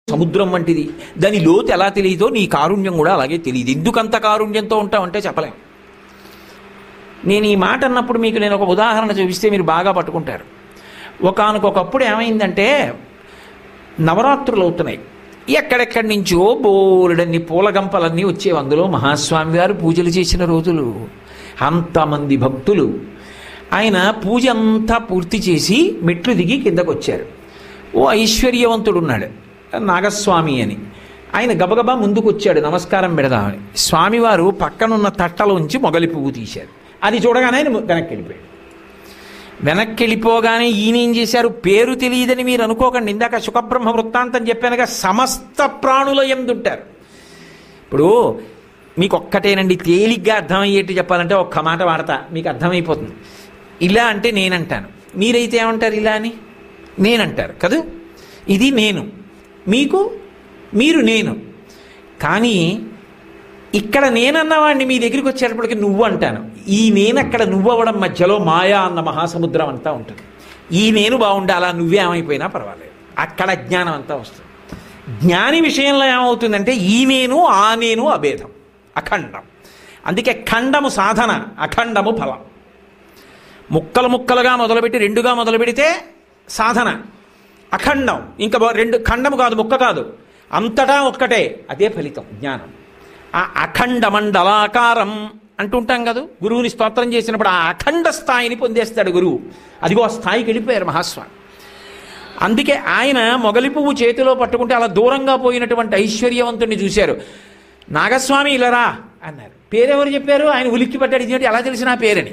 సముద్రం వంటిది దాని లోతు ఎలా తెలియదో నీ కారుణ్యం కూడా అలాగే తెలియదు ఎందుకంత కారుణ్యంతో ఉంటావంటే చెప్పలేం నేను ఈ మాట అన్నప్పుడు మీకు నేను ఒక ఉదాహరణ చూపిస్తే మీరు బాగా పట్టుకుంటారు ఒకనకొకప్పుడు ఏమైందంటే నవరాత్రులు అవుతున్నాయి ఎక్కడెక్కడి నుంచో బోలెడన్ని పూల గంపలన్నీ వచ్చేవి అందులో మహాస్వామి గారు పూజలు చేసిన రోజులు అంతమంది భక్తులు ఆయన పూజ అంతా పూర్తి చేసి మెట్లు దిగి కిందకు వచ్చారు ఓ ఐశ్వర్యవంతుడు ఉన్నాడు నాగస్వామి అని ఆయన గబగబా ముందుకు వచ్చాడు నమస్కారం పెడదామని స్వామివారు పక్కనున్న తట్టలోంచి మొగలి పువ్వు తీశారు అది చూడగానే ఆయన వెనక్కి వెళ్ళిపోయాడు వెనక్కి వెళ్ళిపోగానే ఈయన ఏం చేశారు పేరు తెలియదని మీరు అనుకోకండి ఇందాక సుఖబ్రహ్మ వృత్తాంతం చెప్పానుగా సమస్త ప్రాణుల ఎందుంటారు ఇప్పుడు మీకు ఒక్కటేనండి తేలిగ్గా అర్థమయ్యేట్టు చెప్పాలంటే ఒక్క మాట వాడతా మీకు అర్థమైపోతుంది ఇలా అంటే నేనంటాను మీరైతే ఏమంటారు ఇలా అని నేనంటారు కదూ ఇది నేను మీకు మీరు నేను కానీ ఇక్కడ నేనన్నవాడిని మీ దగ్గరికి వచ్చేటప్పటికి నువ్వు అంటాను ఈ నేను అక్కడ నువ్వు అవ్వడం మధ్యలో మాయా అన్న మహాసముద్రం అంతా ఉంటుంది ఈ నేను బాగుండాలా నువ్వే ఏమైపోయినా పర్వాలేదు అక్కడ జ్ఞానం అంతా వస్తుంది జ్ఞాని విషయంలో ఏమవుతుందంటే ఈ నేను ఆ నేను అభేదం అఖండం అందుకే ఖండము సాధన అఖండము ఫలం ముక్కలు ముక్కలుగా మొదలుపెట్టి రెండుగా మొదలు పెడితే సాధన అఖండం ఇంకా బో- రెండు ఖండము కాదు ముక్క కాదు అంతటా ఒక్కటే అదే ఫలితం జ్ఞానం ఆ అఖండ మండలాకారం అంటుంటాం కదా గురువుని స్తోత్రం చేసినప్పుడు ఆ అఖండ స్థాయిని పొందేస్తాడు గురువు అదిగో ఆ స్థాయికి వెళ్ళిపోయారు మహాస్వామి అందుకే ఆయన మొగలి పువ్వు చేతిలో పట్టుకుంటే అలా దూరంగా పోయినటువంటి ఐశ్వర్యవంతుడిని చూశారు నాగస్వామి ఇలరా అన్నారు పేరెవరు చెప్పారు ఆయన ఉలిక్కి పట్టాడు ఇదేంటి ఎలా తెలిసిన పేరని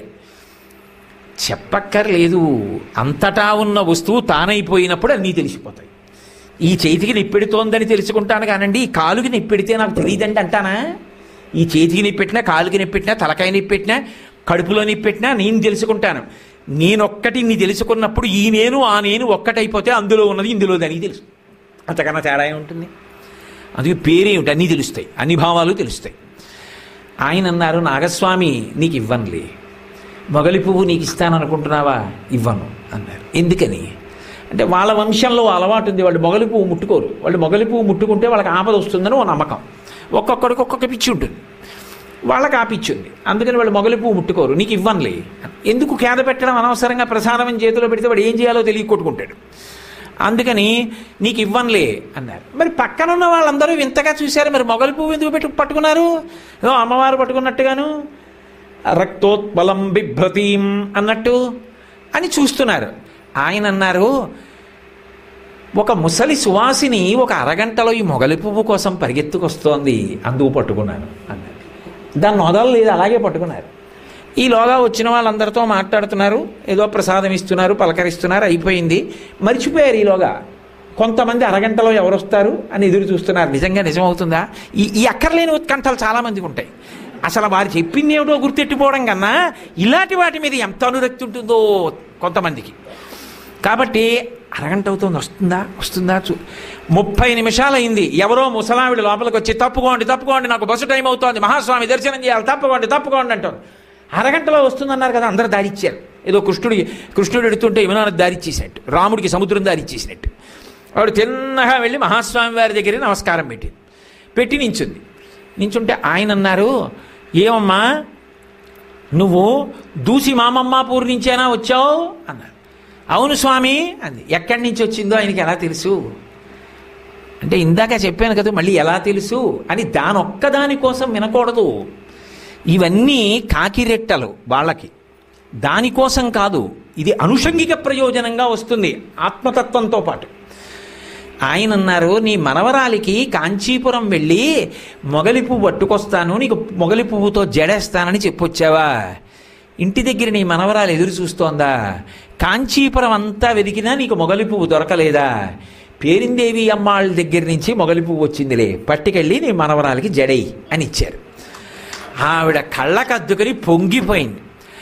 చెప్పక్కర్లేదు అంతటా ఉన్న వస్తువు తానైపోయినప్పుడు అన్నీ తెలిసిపోతాయి ఈ చేతికి నిప్పెడుతోందని తెలుసుకుంటాను కానండి ఈ కాలుకి నిప్పెడితే నాకు తెలియదండి అంటానా ఈ చేతికి నిప్పెట్టినా కాలుకి నిప్పెట్టినా తలకాయ నిప్పెట్టినా కడుపులో నిప్పెట్టినా నేను తెలుసుకుంటాను నేనొక్కటి నీ తెలుసుకున్నప్పుడు ఈ నేను ఆ నేను ఒక్కటైపోతే అందులో ఉన్నది ఇందులో అని తెలుసు అంతకన్నా తేడా ఉంటుంది అందుకే పేరేమిటి అన్నీ తెలుస్తాయి అన్ని భావాలు తెలుస్తాయి ఆయన అన్నారు నాగస్వామి నీకు ఇవ్వనులే మొగలి పువ్వు నీకు ఇస్తాననుకుంటున్నావా ఇవ్వను అన్నారు ఎందుకని అంటే వాళ్ళ వంశంలో అలవాటు ఉంది వాళ్ళు మొగలి పువ్వు ముట్టుకోరు వాళ్ళు మొగలి పువ్వు ముట్టుకుంటే వాళ్ళకి ఆపద వస్తుందని ఓ నమ్మకం ఒక్కొక్కడికి ఒక్కొక్క పిచ్చి ఉంటుంది వాళ్ళకి ఆ పిచ్చి ఉంది అందుకని వాళ్ళు మొగలి పువ్వు ముట్టుకోరు నీకు ఇవ్వనులే ఎందుకు కేద పెట్టడం అనవసరంగా ప్రసాదం చేతిలో పెడితే వాడు ఏం చేయాలో తెలియ కొట్టుకుంటాడు అందుకని నీకు ఇవ్వనులే అన్నారు మరి పక్కన ఉన్న వాళ్ళందరూ వింతగా చూశారు మరి మొగలి పువ్వు ఎందుకు పెట్టు పట్టుకున్నారు ఏదో అమ్మవారు పట్టుకున్నట్టుగాను రక్తోత్పలం బిభ్రతీం అన్నట్టు అని చూస్తున్నారు ఆయన అన్నారు ఒక ముసలి సువాసిని ఒక అరగంటలో ఈ మొగలి పువ్వు కోసం పరిగెత్తుకొస్తోంది అందుకు పట్టుకున్నాను అన్నారు దాన్ని వదలలేదు అలాగే పట్టుకున్నారు ఈలోగా వచ్చిన వాళ్ళందరితో మాట్లాడుతున్నారు ఏదో ప్రసాదం ఇస్తున్నారు పలకరిస్తున్నారు అయిపోయింది మర్చిపోయారు ఈలోగా కొంతమంది అరగంటలో ఎవరు వస్తారు అని ఎదురు చూస్తున్నారు నిజంగా నిజమవుతుందా ఈ ఈ అక్కర్లేని ఉత్కంఠలు చాలామందికి ఉంటాయి అసలు వారు చెప్పింది ఏమిటో గుర్తెట్టిపోవడం కన్నా ఇలాంటి వాటి మీద ఎంత అనురక్తి ఉంటుందో కొంతమందికి కాబట్టి అరగంట అవుతుంది వస్తుందా వస్తుందా చూ ముప్పై నిమిషాలు అయింది ఎవరో ముసలావిడ లోపలికి వచ్చి తప్పుకోండి తప్పుకోండి నాకు బస్సు టైం అవుతోంది మహాస్వామి దర్శనం చేయాలి తప్పుకోండి తప్పుకోండి అంటారు అరగంటలో వస్తుందన్నారు కదా అందరూ దారిచ్చారు ఏదో కృష్ణుడి కృష్ణుడు ఎడుతుంటే విమానం దారిచ్చేసినట్టు రాముడికి సముద్రం దారిచ్చేసినట్టు వాడు తిన్నగా వెళ్ళి మహాస్వామి వారి దగ్గర నమస్కారం పెట్టింది పెట్టి నించుంది నించుంటే ఆయన అన్నారు ఏమమ్మా నువ్వు దూసి మామమ్మాపూర్ నుంచేనా వచ్చావు అన్నారు అవును స్వామి అంది ఎక్కడి నుంచి వచ్చిందో ఆయనకి ఎలా తెలుసు అంటే ఇందాక చెప్పాను కదా మళ్ళీ ఎలా తెలుసు అని దాని ఒక్కదాని కోసం వినకూడదు ఇవన్నీ కాకిరెట్టలు వాళ్ళకి దానికోసం కాదు ఇది అనుషంగిక ప్రయోజనంగా వస్తుంది ఆత్మతత్వంతో పాటు ఆయన అన్నారు నీ మనవరాలికి కాంచీపురం వెళ్ళి మొగలి పువ్వు పట్టుకొస్తాను నీకు మొగలి పువ్వుతో జడేస్తానని చెప్పొచ్చావా ఇంటి దగ్గర నీ మనవరాలు ఎదురు చూస్తోందా కాంచీపురం అంతా వెతికినా నీకు మొగలి పువ్వు దొరకలేదా పేరిందేవి అమ్మాళ్ళ దగ్గర నుంచి మొగలి పువ్వు వచ్చిందిలే పట్టుకెళ్ళి నీ మనవరాలకి జడేయి అని ఇచ్చారు ఆవిడ కళ్ళకద్దుకొని పొంగిపోయింది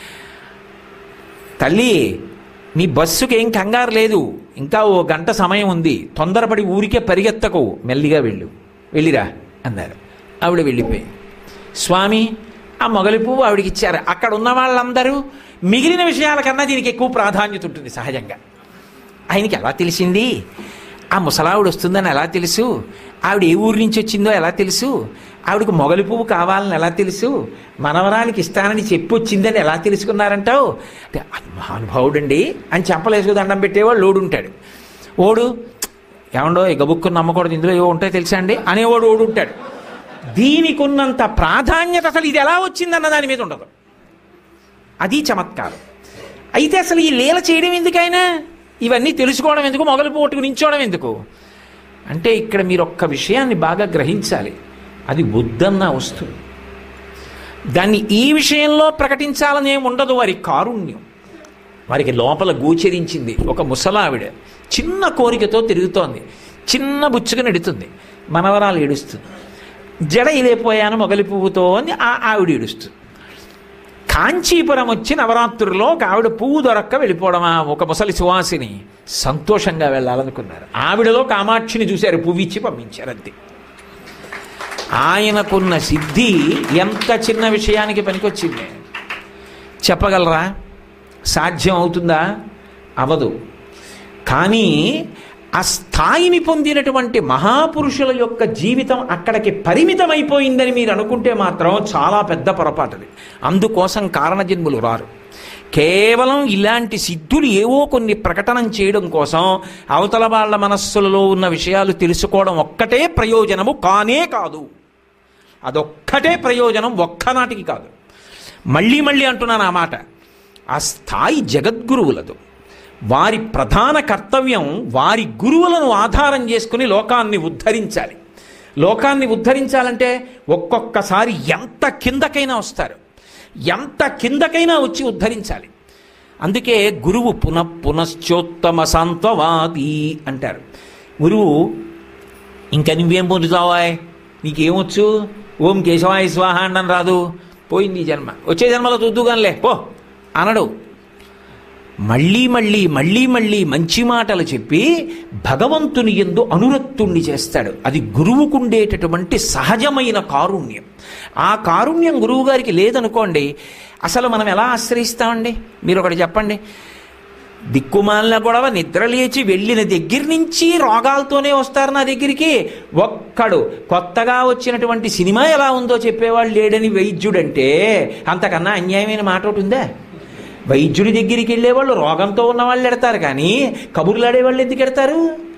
తల్లి నీ బస్సుకి ఏం కంగారు లేదు ఇంకా ఓ గంట సమయం ఉంది తొందరపడి ఊరికే పరిగెత్తకు మెల్లిగా వెళ్ళు వెళ్ళిరా అన్నారు ఆవిడ వెళ్ళిపోయి స్వామి ఆ మొగలి పువ్వు ఆవిడకి ఇచ్చారు అక్కడ ఉన్న వాళ్ళందరూ మిగిలిన విషయాల కన్నా దీనికి ఎక్కువ ప్రాధాన్యత ఉంటుంది సహజంగా ఆయనకి ఎలా తెలిసింది ఆ ముసలావిడ వస్తుందని ఎలా తెలుసు ఆవిడ ఏ ఊరి నుంచి వచ్చిందో ఎలా తెలుసు ఆవిడకు మొగలి పువ్వు కావాలని ఎలా తెలుసు మనవరానికి ఇస్తానని చెప్పి వచ్చిందని ఎలా తెలుసుకున్నారంటావు అంటే అది మహానుభావుడండి అని చెప్పలేసుకు దండం పెట్టేవాడు లోడు ఉంటాడు ఓడు ఏమండో ఈ గబుక్కుని నమ్మకూడదు ఇందులో ఏవో ఉంటాయి తెలుసా అండి అనేవాడు ఓడు ఉంటాడు దీనికి ఉన్నంత ప్రాధాన్యత అసలు ఇది ఎలా వచ్చిందన్న దాని మీద ఉండదు అది చమత్కారం అయితే అసలు ఈ లీల చేయడం ఎందుకైనా ఇవన్నీ తెలుసుకోవడం ఎందుకు మొగలు పోటుకు నించోవడం ఎందుకు అంటే ఇక్కడ మీరు ఒక్క విషయాన్ని బాగా గ్రహించాలి అది వద్దన్న వస్తువు దాన్ని ఈ విషయంలో ప్రకటించాలని ఏమి ఉండదు వారి కారుణ్యం వారికి లోపల గోచరించింది ఒక ముసలావిడ చిన్న కోరికతో తిరుగుతోంది చిన్న బుచ్చుగా నెడుతుంది మనవరాలు ఏడుస్తుంది జడ ఇదైపోయాను మొగలి పువ్వుతో అని ఆ ఆవిడ ఏడుస్తుంది కాంచీపురం వచ్చి నవరాత్రుల్లో ఒక ఆవిడ పువ్వు దొరక్క వెళ్ళిపోవడమా ఒక ముసలి సువాసిని సంతోషంగా వెళ్ళాలనుకున్నారు ఆవిడలో కామాక్షిని చూశారు పువ్వు ఇచ్చి పంపించారు అంతే ఆయనకున్న సిద్ధి ఎంత చిన్న విషయానికి పనికొచ్చింది చెప్పగలరా సాధ్యం అవుతుందా అవదు కానీ ఆ స్థాయిని పొందినటువంటి మహాపురుషుల యొక్క జీవితం అక్కడికి పరిమితమైపోయిందని మీరు అనుకుంటే మాత్రం చాలా పెద్ద పొరపాటుది అందుకోసం కారణజన్ములు రారు కేవలం ఇలాంటి సిద్ధులు ఏవో కొన్ని ప్రకటనం చేయడం కోసం అవతల వాళ్ళ మనస్సులలో ఉన్న విషయాలు తెలుసుకోవడం ఒక్కటే ప్రయోజనము కానే కాదు అదొక్కటే ప్రయోజనం ఒక్కనాటికి కాదు మళ్ళీ మళ్ళీ అంటున్నాను ఆ మాట ఆ స్థాయి జగద్గురువులదు వారి ప్రధాన కర్తవ్యం వారి గురువులను ఆధారం చేసుకుని లోకాన్ని ఉద్ధరించాలి లోకాన్ని ఉద్ధరించాలంటే ఒక్కొక్కసారి ఎంత కిందకైనా వస్తారు ఎంత కిందకైనా వచ్చి ఉద్ధరించాలి అందుకే గురువు పునః పునశ్చోత్తమ సాంత్వవాది అంటారు గురువు ఇంకా నువ్వేం పొందుతావా నీకేమొచ్చు ఓం కేశవాయ స్వాహ అండం రాదు పోయింది ఈ జన్మ వచ్చే జన్మలో చూద్దుగానిలే పో అనడు మళ్ళీ మళ్ళీ మళ్ళీ మళ్ళీ మంచి మాటలు చెప్పి భగవంతుని ఎందు అనురక్తుణ్ణి చేస్తాడు అది గురువుకుండేటటువంటి సహజమైన కారుణ్యం ఆ కారుణ్యం గురువు గారికి లేదనుకోండి అసలు మనం ఎలా ఆశ్రయిస్తామండి మీరు ఒకటి చెప్పండి దిక్కుమాలిన గొడవ నిద్ర లేచి వెళ్ళిన దగ్గర నుంచి రోగాలతోనే వస్తారు నా దగ్గరికి ఒక్కడు కొత్తగా వచ్చినటువంటి సినిమా ఎలా ఉందో చెప్పేవాళ్ళు లేడని వైద్యుడంటే అంతకన్నా అన్యాయమైన మాట ఒకటి ఉందా వైద్యుడి దగ్గరికి వెళ్ళేవాళ్ళు రోగంతో ఉన్న వాళ్ళు ఎడతారు కానీ కబుర్లాడే వాళ్ళు ఎందుకు ఎడతారు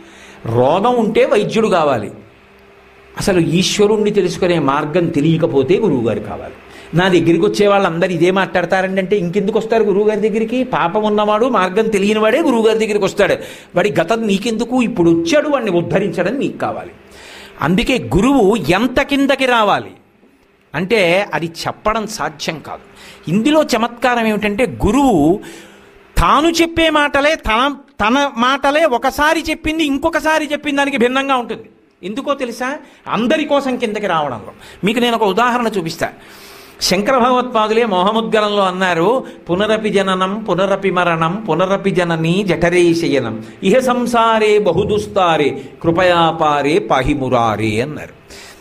రోగం ఉంటే వైద్యుడు కావాలి అసలు ఈశ్వరుణ్ణి తెలుసుకునే మార్గం తెలియకపోతే గురువుగారు కావాలి నా దగ్గరికి వచ్చే వాళ్ళందరూ ఇదే మాట్లాడతారండి అంటే ఇంకెందుకు వస్తారు గురువుగారి దగ్గరికి పాపం ఉన్నవాడు మార్గం తెలియని వాడే గురువుగారి దగ్గరికి వస్తాడు వాడి గతం నీకెందుకు ఇప్పుడు వచ్చాడు వాడిని ఉద్ధరించడం నీకు కావాలి అందుకే గురువు ఎంత కిందకి రావాలి అంటే అది చెప్పడం సాధ్యం కాదు ఇందులో చమత్కారం ఏమిటంటే గురువు తాను చెప్పే మాటలే తన తన మాటలే ఒకసారి చెప్పింది ఇంకొకసారి చెప్పిన దానికి భిన్నంగా ఉంటుంది ఎందుకో తెలుసా అందరి కోసం కిందకి రావడంలో మీకు నేను ఒక ఉదాహరణ చూపిస్తా శంకర భగవత్పాదులే మోహముద్గలంలో అన్నారు పునరపి జననం పునరపి మరణం పునరపి జనని జఠరే శయనం ఇహ సంసారే బహుదుస్తారే కృపయాపారే పాహిమురారే అన్నారు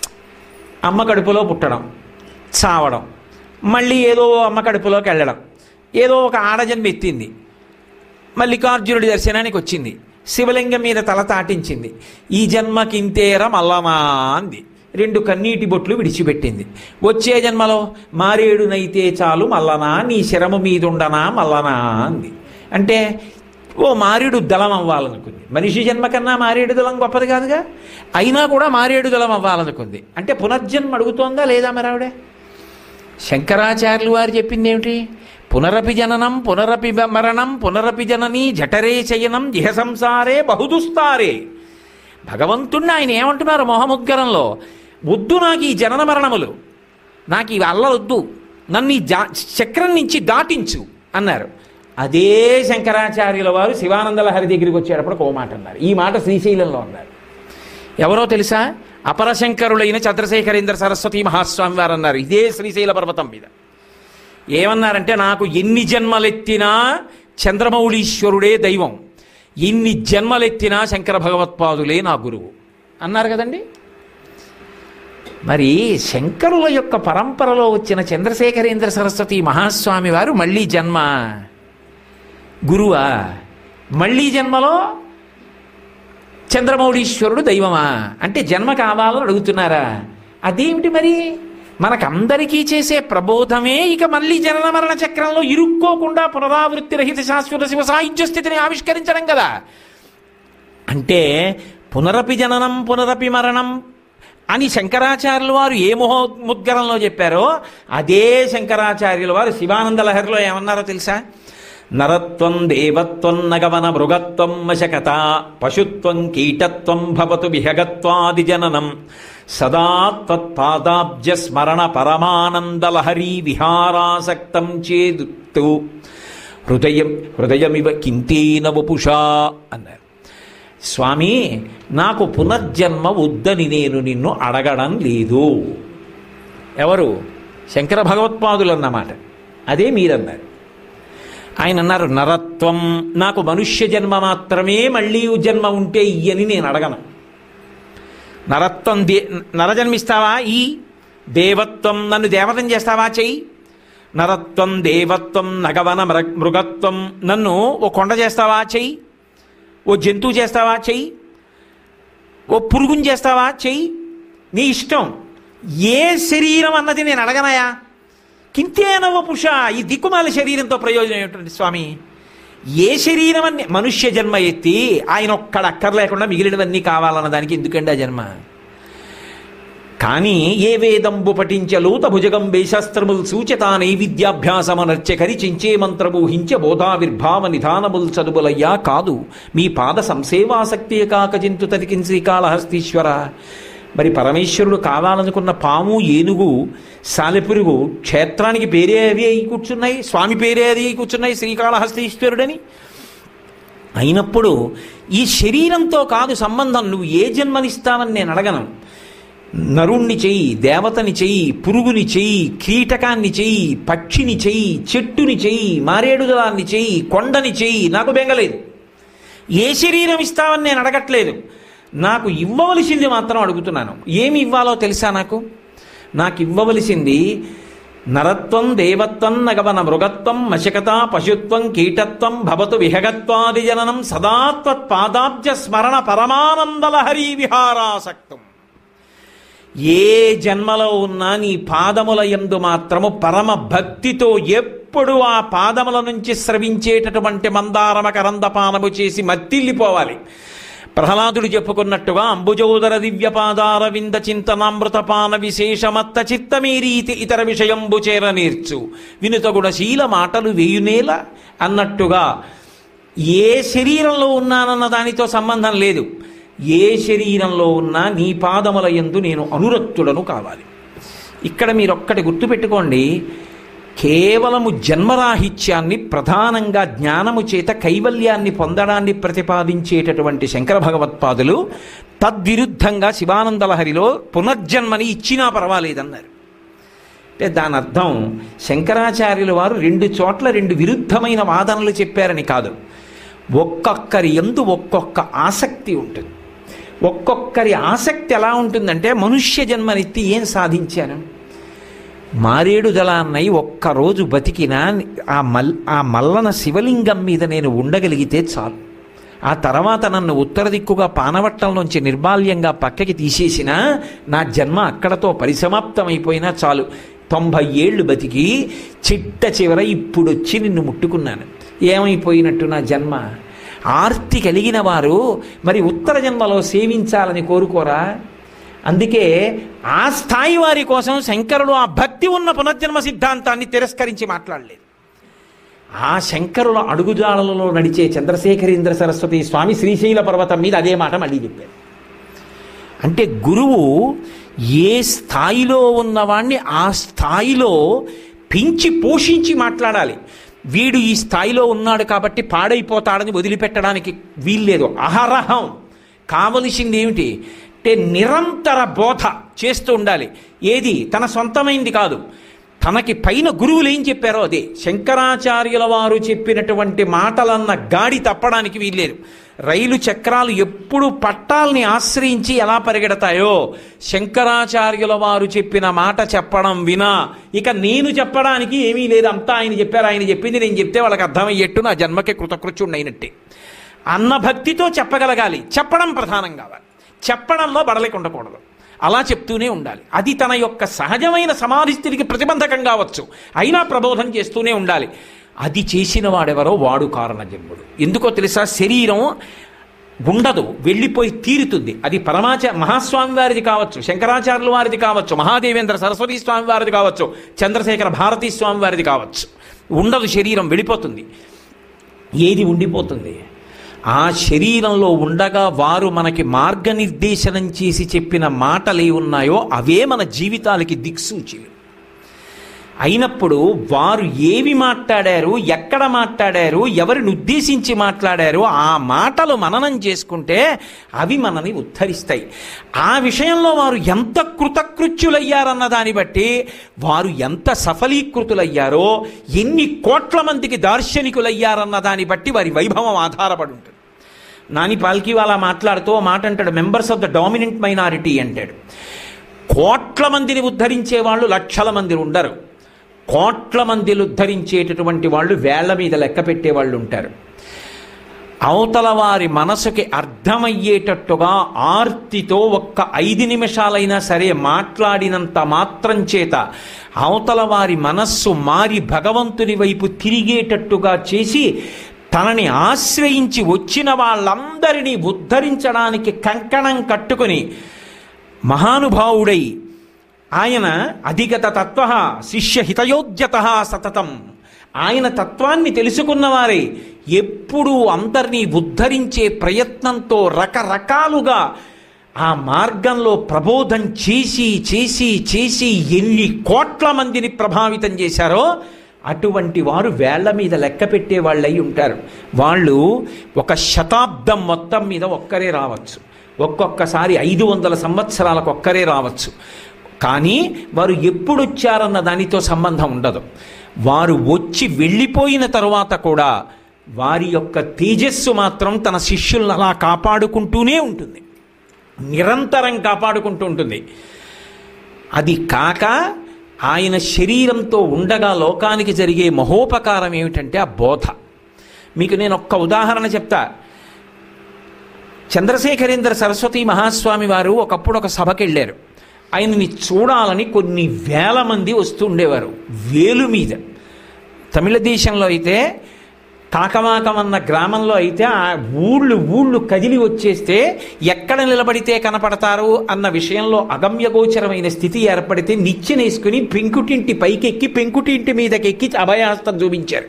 అమ్మ కడుపులో పుట్టడం చావడం మళ్ళీ ఏదో అమ్మ కడుపులోకి వెళ్ళడం ఏదో ఒక ఆడజన్మ ఎత్తింది మల్లికార్జునుడి దర్శనానికి వచ్చింది శివలింగం మీద తల తాటించింది ఈ జన్మకింతేర మల్లనా అంది రెండు కన్నీటి బొట్లు విడిచిపెట్టింది వచ్చే జన్మలో మారేడునైతే చాలు మల్లనా నీ శరము మీదుండనా మల్లనా అంది అంటే ఓ మారేడు దళం అవ్వాలనుకుంది మనిషి జన్మ కన్నా మారేడు దళం గొప్పది కాదుగా అయినా కూడా మారేడు దళం అవ్వాలనుకుంది అంటే పునర్జన్మ అడుగుతోందా లేదా మరి ఆవిడ శంకరాచార్యులు వారు చెప్పింది ఏమిటి పునరపి జననం పునరపి మరణం పునరపి జనని జఠరే శయనం ఇహ సంసారే బహుదుస్తారే భగవంతుణ్ణి ఆయన ఏమంటున్నారు మొహముద్గరంలో వద్దు నాకు ఈ జనన మరణములు నాకు ఈ అల్లవద్దు నన్ను ఈ జా చక్రం నుంచి దాటించు అన్నారు అదే శంకరాచార్యుల వారు శివానందలహరి దగ్గరికి వచ్చేటప్పుడు ఓ మాట అన్నారు ఈ మాట శ్రీశైలంలో అన్నారు ఎవరో తెలుసా అపరశంకరులైన చంద్రశేఖరేంద్ర సరస్వతి మహాస్వామి వారు అన్నారు ఇదే శ్రీశైల పర్వతం మీద ఏమన్నారంటే నాకు ఎన్ని జన్మలెత్తినా చంద్రమౌళీశ్వరుడే దైవం ఎన్ని జన్మలెత్తినా శంకర భగవత్పాదులే నా గురువు అన్నారు కదండి మరి శంకరుల యొక్క పరంపరలో వచ్చిన చంద్రశేఖరేంద్ర సరస్వతి మహాస్వామి వారు మళ్ళీ జన్మ గురువా మళ్ళీ జన్మలో చంద్రమౌళీశ్వరుడు దైవమా అంటే జన్మ కావాలని అడుగుతున్నారా అదేమిటి మరి మనకందరికీ చేసే ప్రబోధమే ఇక మళ్ళీ జనన మరణ చక్రంలో ఇరుక్కోకుండా పునరావృత్తి రహిత శాశ్వత శివ సాహిత్య స్థితిని ఆవిష్కరించడం కదా అంటే పునరపి జననం పునరపి మరణం అని శంకరాచార్యుల వారు ఏ మహోముద్గరంలో చెప్పారో అదే శంకరాచార్యుల వారు శివానంద లహరిలో ఏమన్నారో తెలుసా నరత్వం దేవత్వం నగవన మృగత్వం వశకత పశుత్వం కీటత్వం భవతు విహగత్వాది జననం సదా త్వత్పాదాబ్జ స్మరణ పరమానందలహరీ విహారాసక్తం చేదు హృదయం హృదయమివ కింతేన వపుషా అన్నారు స్వామి నాకు పునర్జన్మ వద్దని నేను నిన్ను అడగడం లేదు ఎవరు శంకర భగవత్పాదులు అన్నమాట అదే మీరన్నారు ఆయన అన్నారు నరత్వం నాకు మనుష్య జన్మ మాత్రమే మళ్ళీ జన్మ ఉంటే ఇయ్యని నేను అడగను నరత్వం దే నరజన్మిస్తావా ఈ దేవత్వం నన్ను దేవతం చేస్తావా చెయ్యి నరత్వం దేవత్వం నగవన మృ మృగత్వం నన్ను ఓ కొండ చేస్తావా చెయ్యి ఓ జంతువు చేస్తావా చెయ్యి ఓ పురుగుని చేస్తావా చెయ్యి నీ ఇష్టం ఏ శరీరం అన్నది నేను అడగనయా కింతేనవ పుష ఈ దిక్కుమాల శరీరంతో ప్రయోజనం ఏమిటండి స్వామి ఏ శరీరం అన్ని మనుష్య జన్మ ఎత్తి ఆయన ఒక్కడ అక్కర్లేకుండా మిగిలినవన్నీ కావాలన్న దానికి ఎందుకండి ఆ జన్మ కానీ ఏ వేదంబు పఠించలూత భుజగంబే శస్త్రముల్ సూచతా నైవిద్యాభ్యాసమనర్చె కరిచించే మంత్రమూహించ బోధావిర్భావ నిధానముల్ చదువులయ్యా కాదు మీ పాద సంసేవాసక్తి కాక జంతు తతికిన్ శ్రీకాళహస్తీశ్వర మరి పరమేశ్వరుడు కావాలనుకున్న పాము ఏనుగు సాలెపురుగు క్షేత్రానికి పేరే అవి అయి కూర్చున్నాయి స్వామి పేరే అది అయి కూర్చున్నాయి శ్రీకాళహస్తీశ్వరుడని అయినప్పుడు ఈ శరీరంతో కాదు సంబంధం నువ్వు ఏ జన్మనిస్తావని నేను అడగను నరుణ్ణి చెయ్యి దేవతని చెయ్యి పురుగుని చెయ్యి కీటకాన్ని చెయ్యి పక్షిని చెయ్యి చెట్టుని చెయ్యి మారేడుదలాన్ని చెయ్యి కొండని చెయ్యి నాకు బెంగలేదు ఏ శరీరం ఇస్తావని నేను అడగట్లేదు నాకు ఇవ్వవలసింది మాత్రం అడుగుతున్నాను ఏమి ఇవ్వాలో తెలుసా నాకు నాకు ఇవ్వవలసింది నరత్వం దేవత్వం నగవన మృగత్వం మశకత పశుత్వం కీటత్వం భవతు విహగత్వాది జననం సదాత్వత్పాదాబ్జ స్మరణ పరమానందలహరీ విహారాసక్తం ఏ జన్మలో ఉన్నా నీ పాదముల యందు మాత్రము పరమ భక్తితో ఎప్పుడు ఆ పాదముల నుంచి స్రవించేటటువంటి మందారమ కరందపానము చేసి మత్తిల్లిపోవాలి ప్రహ్లాదుడు చెప్పుకున్నట్టుగా అంబుజోదర దివ్యపాదార వింద చింతనామృతపాన విశేషమత్త చిత్తమీరీతి ఇతర విషయంబు చేర నేర్చు వినుతగుడ శీల మాటలు వేయునేల అన్నట్టుగా ఏ శరీరంలో ఉన్నానన్న దానితో సంబంధం లేదు ఏ శరీరంలో ఉన్నా నీ పాదముల యందు నేను అనురక్తుడను కావాలి ఇక్కడ మీరు ఒక్కటి గుర్తుపెట్టుకోండి కేవలము జన్మరాహిత్యాన్ని ప్రధానంగా జ్ఞానము చేత కైవల్యాన్ని పొందడాన్ని ప్రతిపాదించేటటువంటి శంకర భగవత్పాదులు తద్విరుద్ధంగా శివానందలహరిలో పునర్జన్మని ఇచ్చినా పర్వాలేదన్నారు అంటే దాని అర్థం శంకరాచార్యుల వారు రెండు చోట్ల రెండు విరుద్ధమైన వాదనలు చెప్పారని కాదు ఒక్కొక్కరి ఎందు ఒక్కొక్క ఆసక్తి ఉంటుంది ఒక్కొక్కరి ఆసక్తి ఎలా ఉంటుందంటే మనుష్య జన్మనెత్తి ఏం సాధించాను మారేడు దళాన్నై ఒక్కరోజు బతికినా ఆ మల్ ఆ మల్లన శివలింగం మీద నేను ఉండగలిగితే చాలు ఆ తర్వాత నన్ను ఉత్తర దిక్కుగా పానవట్టంలోంచి నిర్బాల్యంగా పక్కకి తీసేసినా నా జన్మ అక్కడతో పరిసమాప్తమైపోయినా చాలు తొంభై ఏళ్ళు బతికి చిట్ట చివర ఇప్పుడొచ్చి నిన్ను ముట్టుకున్నాను ఏమైపోయినట్టు నా జన్మ ఆర్తి కలిగిన వారు మరి ఉత్తర జన్మలో సేవించాలని కోరుకోరా అందుకే ఆ స్థాయి వారి కోసం శంకరుడు ఆ భక్తి ఉన్న పునర్జన్మ సిద్ధాంతాన్ని తిరస్కరించి మాట్లాడలేదు ఆ శంకరుల అడుగుజాడలలో నడిచే చంద్రశేఖరేంద్ర సరస్వతి స్వామి శ్రీశైల పర్వతం మీద అదే మాట మళ్ళీ చెప్పారు అంటే గురువు ఏ స్థాయిలో ఉన్నవాణ్ణి ఆ స్థాయిలో పెంచి పోషించి మాట్లాడాలి వీడు ఈ స్థాయిలో ఉన్నాడు కాబట్టి పాడైపోతాడని వదిలిపెట్టడానికి వీల్లేదు అహరహం కావలసింది ఏమిటి అంటే నిరంతర బోధ చేస్తూ ఉండాలి ఏది తన సొంతమైంది కాదు తనకి పైన గురువులు ఏం చెప్పారో అదే శంకరాచార్యుల వారు చెప్పినటువంటి మాటలన్న గాడి తప్పడానికి వీల్లేదు రైలు చక్రాలు ఎప్పుడు పట్టాల్ని ఆశ్రయించి ఎలా పరిగెడతాయో శంకరాచార్యుల వారు చెప్పిన మాట చెప్పడం వినా ఇక నేను చెప్పడానికి ఏమీ లేదు అంతా ఆయన చెప్పారు ఆయన చెప్పింది నేను చెప్తే వాళ్ళకి అర్థమయ్యేట్టు నా జన్మకి కృతకృత్యుండైనట్టే అన్న భక్తితో చెప్పగలగాలి చెప్పడం ప్రధానం కావాలి చెప్పడంలో బడలిక ఉండకూడదు అలా చెప్తూనే ఉండాలి అది తన యొక్క సహజమైన సమాధి స్థితికి ప్రతిబంధకం కావచ్చు అయినా ప్రబోధం చేస్తూనే ఉండాలి అది చేసిన వాడెవరో వాడు కారణజన్ముడు ఎందుకో తెలుసా శరీరం ఉండదు వెళ్ళిపోయి తీరుతుంది అది పరమాచ మహాస్వామి వారిది కావచ్చు శంకరాచార్యుల వారిది కావచ్చు మహాదేవేంద్ర సరస్వతి స్వామి వారిది కావచ్చు చంద్రశేఖర భారతీ స్వామి వారిది కావచ్చు ఉండదు శరీరం వెళ్ళిపోతుంది ఏది ఉండిపోతుంది ఆ శరీరంలో ఉండగా వారు మనకి మార్గనిర్దేశనం చేసి చెప్పిన మాటలు ఏ ఉన్నాయో అవే మన జీవితాలకి దిక్సూచిలు అయినప్పుడు వారు ఏవి మాట్లాడారు ఎక్కడ మాట్లాడారు ఎవరిని ఉద్దేశించి మాట్లాడారు ఆ మాటలు మననం చేసుకుంటే అవి మనని ఉద్ధరిస్తాయి ఆ విషయంలో వారు ఎంత కృతకృత్యులయ్యారన్న దాన్ని బట్టి వారు ఎంత సఫలీకృతులయ్యారో ఎన్ని కోట్ల మందికి దార్శనికులయ్యారన్న దాన్ని బట్టి వారి వైభవం ఆధారపడి ఉంటుంది నాని పాల్కి వాళ్ళ మాట్లాడుతూ ఓ మాట అంటాడు members of the dominant minority అంటాడు కోట్ల మందిని ఉద్ధరించే వాళ్ళు లక్షల మంది ఉండరు కోట్ల మందిని ఉద్ధరించేటటువంటి వాళ్ళు వేళ్ల మీద లెక్క పెట్టే వాళ్ళు ఉంటారు అవతల వారి మనసుకి అర్థమయ్యేటట్టుగా ఆర్తితో ఒక్క ఐదు నిమిషాలైనా సరే మాట్లాడినంత మాత్రం చేత అవతల వారి మనస్సు మారి భగవంతుని వైపు తిరిగేటట్టుగా చేసి తనని ఆశ్రయించి వచ్చిన వాళ్ళందరినీ ఉద్ధరించడానికి కంకణం కట్టుకొని మహానుభావుడై ఆయన అధిగత తత్వ శిష్య హితయోద్యత సతతం ఆయన తత్వాన్ని తెలుసుకున్నవారే ఎప్పుడూ అందరినీ ఉద్ధరించే ప్రయత్నంతో రకరకాలుగా ఆ మార్గంలో ప్రబోధం చేసి చేసి చేసి ఎన్ని కోట్ల మందిని ప్రభావితం చేశారో అటువంటి వారు వేళ్ల మీద లెక్క పెట్టే వాళ్ళై ఉంటారు వాళ్ళు ఒక శతాబ్దం మొత్తం మీద ఒక్కరే రావచ్చు ఒక్కొక్కసారి ఐదు వందల సంవత్సరాలకు ఒక్కరే రావచ్చు కానీ వారు ఎప్పుడు వచ్చారన్న దానితో సంబంధం ఉండదు వారు వచ్చి వెళ్ళిపోయిన తరువాత కూడా వారి యొక్క తేజస్సు మాత్రం తన శిష్యులను అలా కాపాడుకుంటూనే ఉంటుంది నిరంతరం కాపాడుకుంటూ ఉంటుంది అది కాక ఆయన శరీరంతో ఉండగా లోకానికి జరిగే మహోపకారం ఏమిటంటే ఆ బోధ మీకు నేను ఒక్క ఉదాహరణ చెప్తా చంద్రశేఖరేంద్ర సరస్వతి మహాస్వామి వారు ఒకప్పుడు ఒక సభకి వెళ్ళారు ఆయనని చూడాలని కొన్ని వేల మంది వస్తూ ఉండేవారు వేలు మీద తమిళ దేశంలో అయితే కాకమాకం అన్న గ్రామంలో అయితే ఆ ఊళ్ళు ఊళ్ళు కదిలి వచ్చేస్తే ఎక్కడ నిలబడితే కనపడతారు అన్న విషయంలో అగమ్యగోచరమైన స్థితి ఏర్పడితే నిచ్చెనేసుకుని పెంకుటింటి పైకెక్కి పెంకుటింటి మీదకెక్కి అభయాస్తం చూపించారు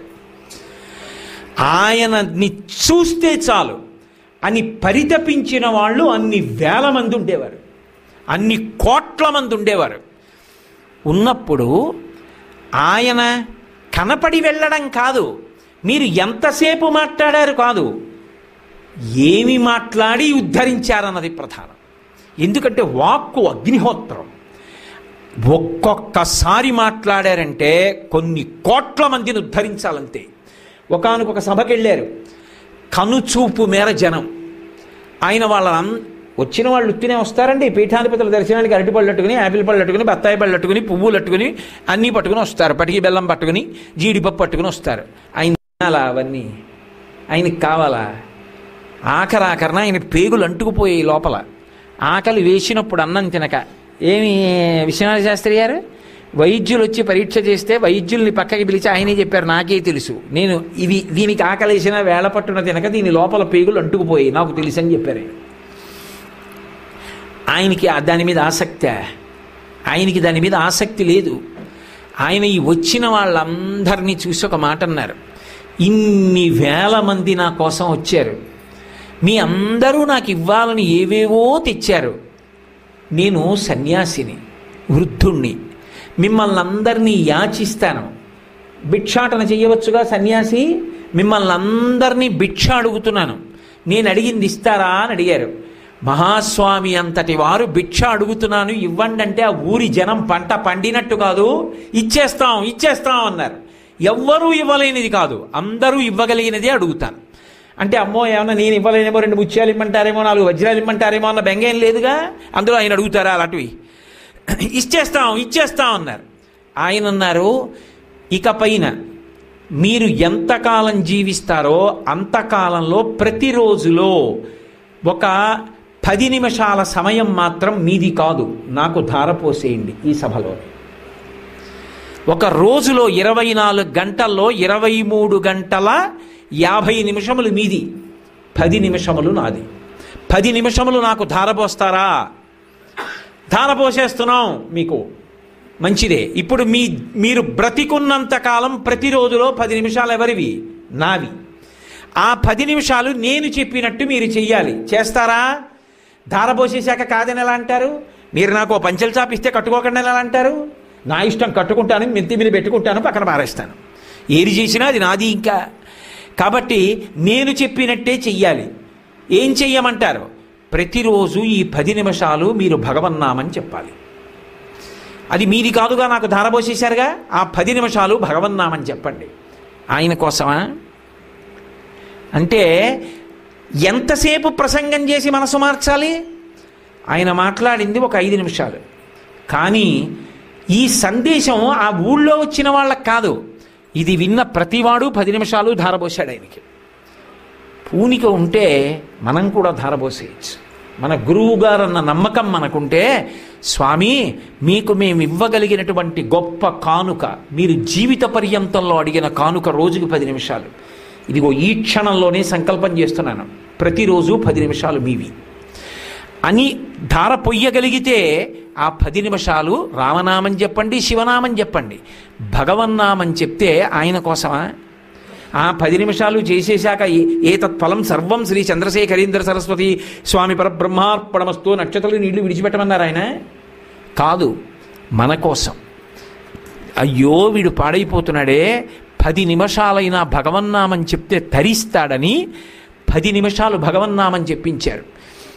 ఆయనని చూస్తే చాలు అని పరితపించిన వాళ్ళు అన్ని వేల మంది ఉండేవారు అన్ని కోట్ల మంది ఉండేవారు ఉన్నప్పుడు ఆయన కనపడి వెళ్ళడం కాదు మీరు ఎంతసేపు మాట్లాడారు కాదు ఏమి మాట్లాడి ఉద్ధరించారన్నది ప్రధానం ఎందుకంటే వాక్కు అగ్నిహోత్రం ఒక్కొక్కసారి మాట్లాడారంటే కొన్ని కోట్ల మందిని ఉద్ధరించాలంతే ఒకానొక సభకి వెళ్ళారు కనుచూపు మేర జనం ఆయన వాళ్ళ వచ్చిన వాళ్ళు ఉత్తినే వస్తారండి పీఠాధిపతుల దర్శనానికి అరటి పళ్ళు అట్టుకుని యాపిల్ పళ్ళు అట్టుకుని బత్తాయి పళ్ళు అట్టుకుని పువ్వులు అట్టుకుని అన్నీ పట్టుకుని వస్తారు పటికి బెల్లం పట్టుకుని జీడిపప్పు పట్టుకుని వస్తారు ఆయన తినాలా అవన్నీ ఆయనకి కావాలా ఆఖరి ఆఖరణ ఆయన పేగులు అంటుకుపోయి లోపల ఆకలి వేసినప్పుడు అన్నం తినక ఏమి విశ్వనాథ శాస్త్రి గారు వైద్యులు వచ్చి పరీక్ష చేస్తే వైద్యుల్ని పక్కకి పిలిచి ఆయనే చెప్పారు నాకే తెలుసు నేను ఇవి దీనికి ఆకలేసిన వేళ పట్టున తినక దీని లోపల పేగులు అంటుకుపోయి నాకు తెలుసు అని చెప్పారు ఆయన. ఆయనకి ఆ దాని మీద ఆసక్తి ఆయనకి దాని మీద ఆసక్తి లేదు ఆయన ఈ వచ్చిన వాళ్ళందరినీ చూసి ఒక మాట అన్నారు ఇన్ని వేల మంది నా కోసం వచ్చారు మీ అందరూ నాకు ఇవ్వాలని ఏవేవో తెచ్చారు నేను సన్యాసిని వృద్ధుణ్ణి మిమ్మల్ని అందరినీ యాచిస్తాను భిక్షాటన చెయ్యవచ్చుగా సన్యాసి మిమ్మల్ని అందరినీ భిక్ష అడుగుతున్నాను నేను అడిగింది ఇస్తారా అని అడిగారు మహాస్వామి అంతటి వారు భిక్ష అడుగుతున్నాను ఇవ్వండి అంటే ఆ ఊరి జనం పంట పండినట్టు కాదు ఇచ్చేస్తాం ఇచ్చేస్తాం అన్నారు ఎవ్వరూ ఇవ్వలేనిది కాదు అందరూ ఇవ్వగలిగినదే అడుగుతాను అంటే అమ్మో ఏమన్నా నేను ఇవ్వలేనేమో రెండు ముత్యాలు ఇమ్మంటారేమో నాలుగు వజ్రాలు ఇమ్మంటారేమో అన్న బెంగేం లేదుగా అందులో ఆయన అడుగుతారా అలాంటివి ఇచ్చేస్తాం ఇచ్చేస్తాం అన్నారు ఆయన అన్నారు ఇక పైన మీరు ఎంతకాలం జీవిస్తారో అంతకాలంలో ప్రతిరోజులో ఒక పది నిమిషాల సమయం మాత్రం మీది కాదు నాకు ధారపోసేయండి ఈ సభలో ఒక రోజులో ఇరవై నాలుగు గంటల్లో ఇరవై మూడు గంటల యాభై నిమిషములు మీది పది నిమిషములు నాది పది నిమిషములు నాకు ధారపోస్తారా ధారపోసేస్తున్నాం మీకు మంచిదే ఇప్పుడు మీ మీరు బ్రతికున్నంత కాలం ప్రతిరోజులో పది నిమిషాలు ఎవరివి నావి ఆ పది నిమిషాలు నేను చెప్పినట్టు మీరు చెయ్యాలి చేస్తారా ధారపోసేశాక కాదని ఎలా అంటారు మీరు నాకు ఓ పంచెల చాప్ ఇస్తే కట్టుకోకుండా ఎలా అంటారు నా ఇష్టం కట్టుకుంటాను మెంతి మీద పెట్టుకుంటాను పక్కన పారేస్తాను ఏది చేసినా అది నాది ఇంకా కాబట్టి నేను చెప్పినట్టే చెయ్యాలి ఏం చెయ్యమంటారు ప్రతిరోజు ఈ పది నిమిషాలు మీరు భగవన్నామని చెప్పాలి అది మీది కాదుగా నాకు ధారపోసేశారుగా ఆ పది నిమిషాలు భగవన్నామని చెప్పండి ఆయన కోసమా అంటే ఎంతసేపు ప్రసంగం చేసి మనసు మార్చాలి ఆయన మాట్లాడింది ఒక ఐదు నిమిషాలు కానీ ఈ సందేశం ఆ ఊళ్ళో వచ్చిన వాళ్ళకి కాదు ఇది విన్న ప్రతివాడు పది నిమిషాలు ధారపోసాడు ఆయనకి పూనిక ఉంటే మనం కూడా ధారపోసేయచ్చు మన గురువు గారు అన్న నమ్మకం మనకుంటే స్వామి మీకు మేము ఇవ్వగలిగినటువంటి గొప్ప కానుక మీరు జీవిత పర్యంతంలో అడిగిన కానుక రోజుకి పది నిమిషాలు ఇదిగో ఈ క్షణంలోనే సంకల్పం చేస్తున్నాను ప్రతిరోజు పది నిమిషాలు మీవి అని ధార పొయ్యగలిగితే ఆ పది నిమిషాలు రామనామం చెప్పండి శివనామం చెప్పండి భగవన్నామం చెప్తే ఆయన కోసమా ఆ పది నిమిషాలు చేసేశాక ఏ- ఏతత్ ఫలం సర్వం శ్రీ చంద్రశేఖరీంద్ర సరస్వతి స్వామి పరబ్రహ్మార్పణమస్తు నక్షత్రాలు నీళ్లు విడిచిపెట్టమన్నారు ఆయన కాదు మన కోసం అయ్యో వీడు పాడైపోతున్నాడే పది నిమిషాలైనా భగవన్నామం చెప్తే తరిస్తాడని పది నిమిషాలు భగవన్నామం చెప్పించారు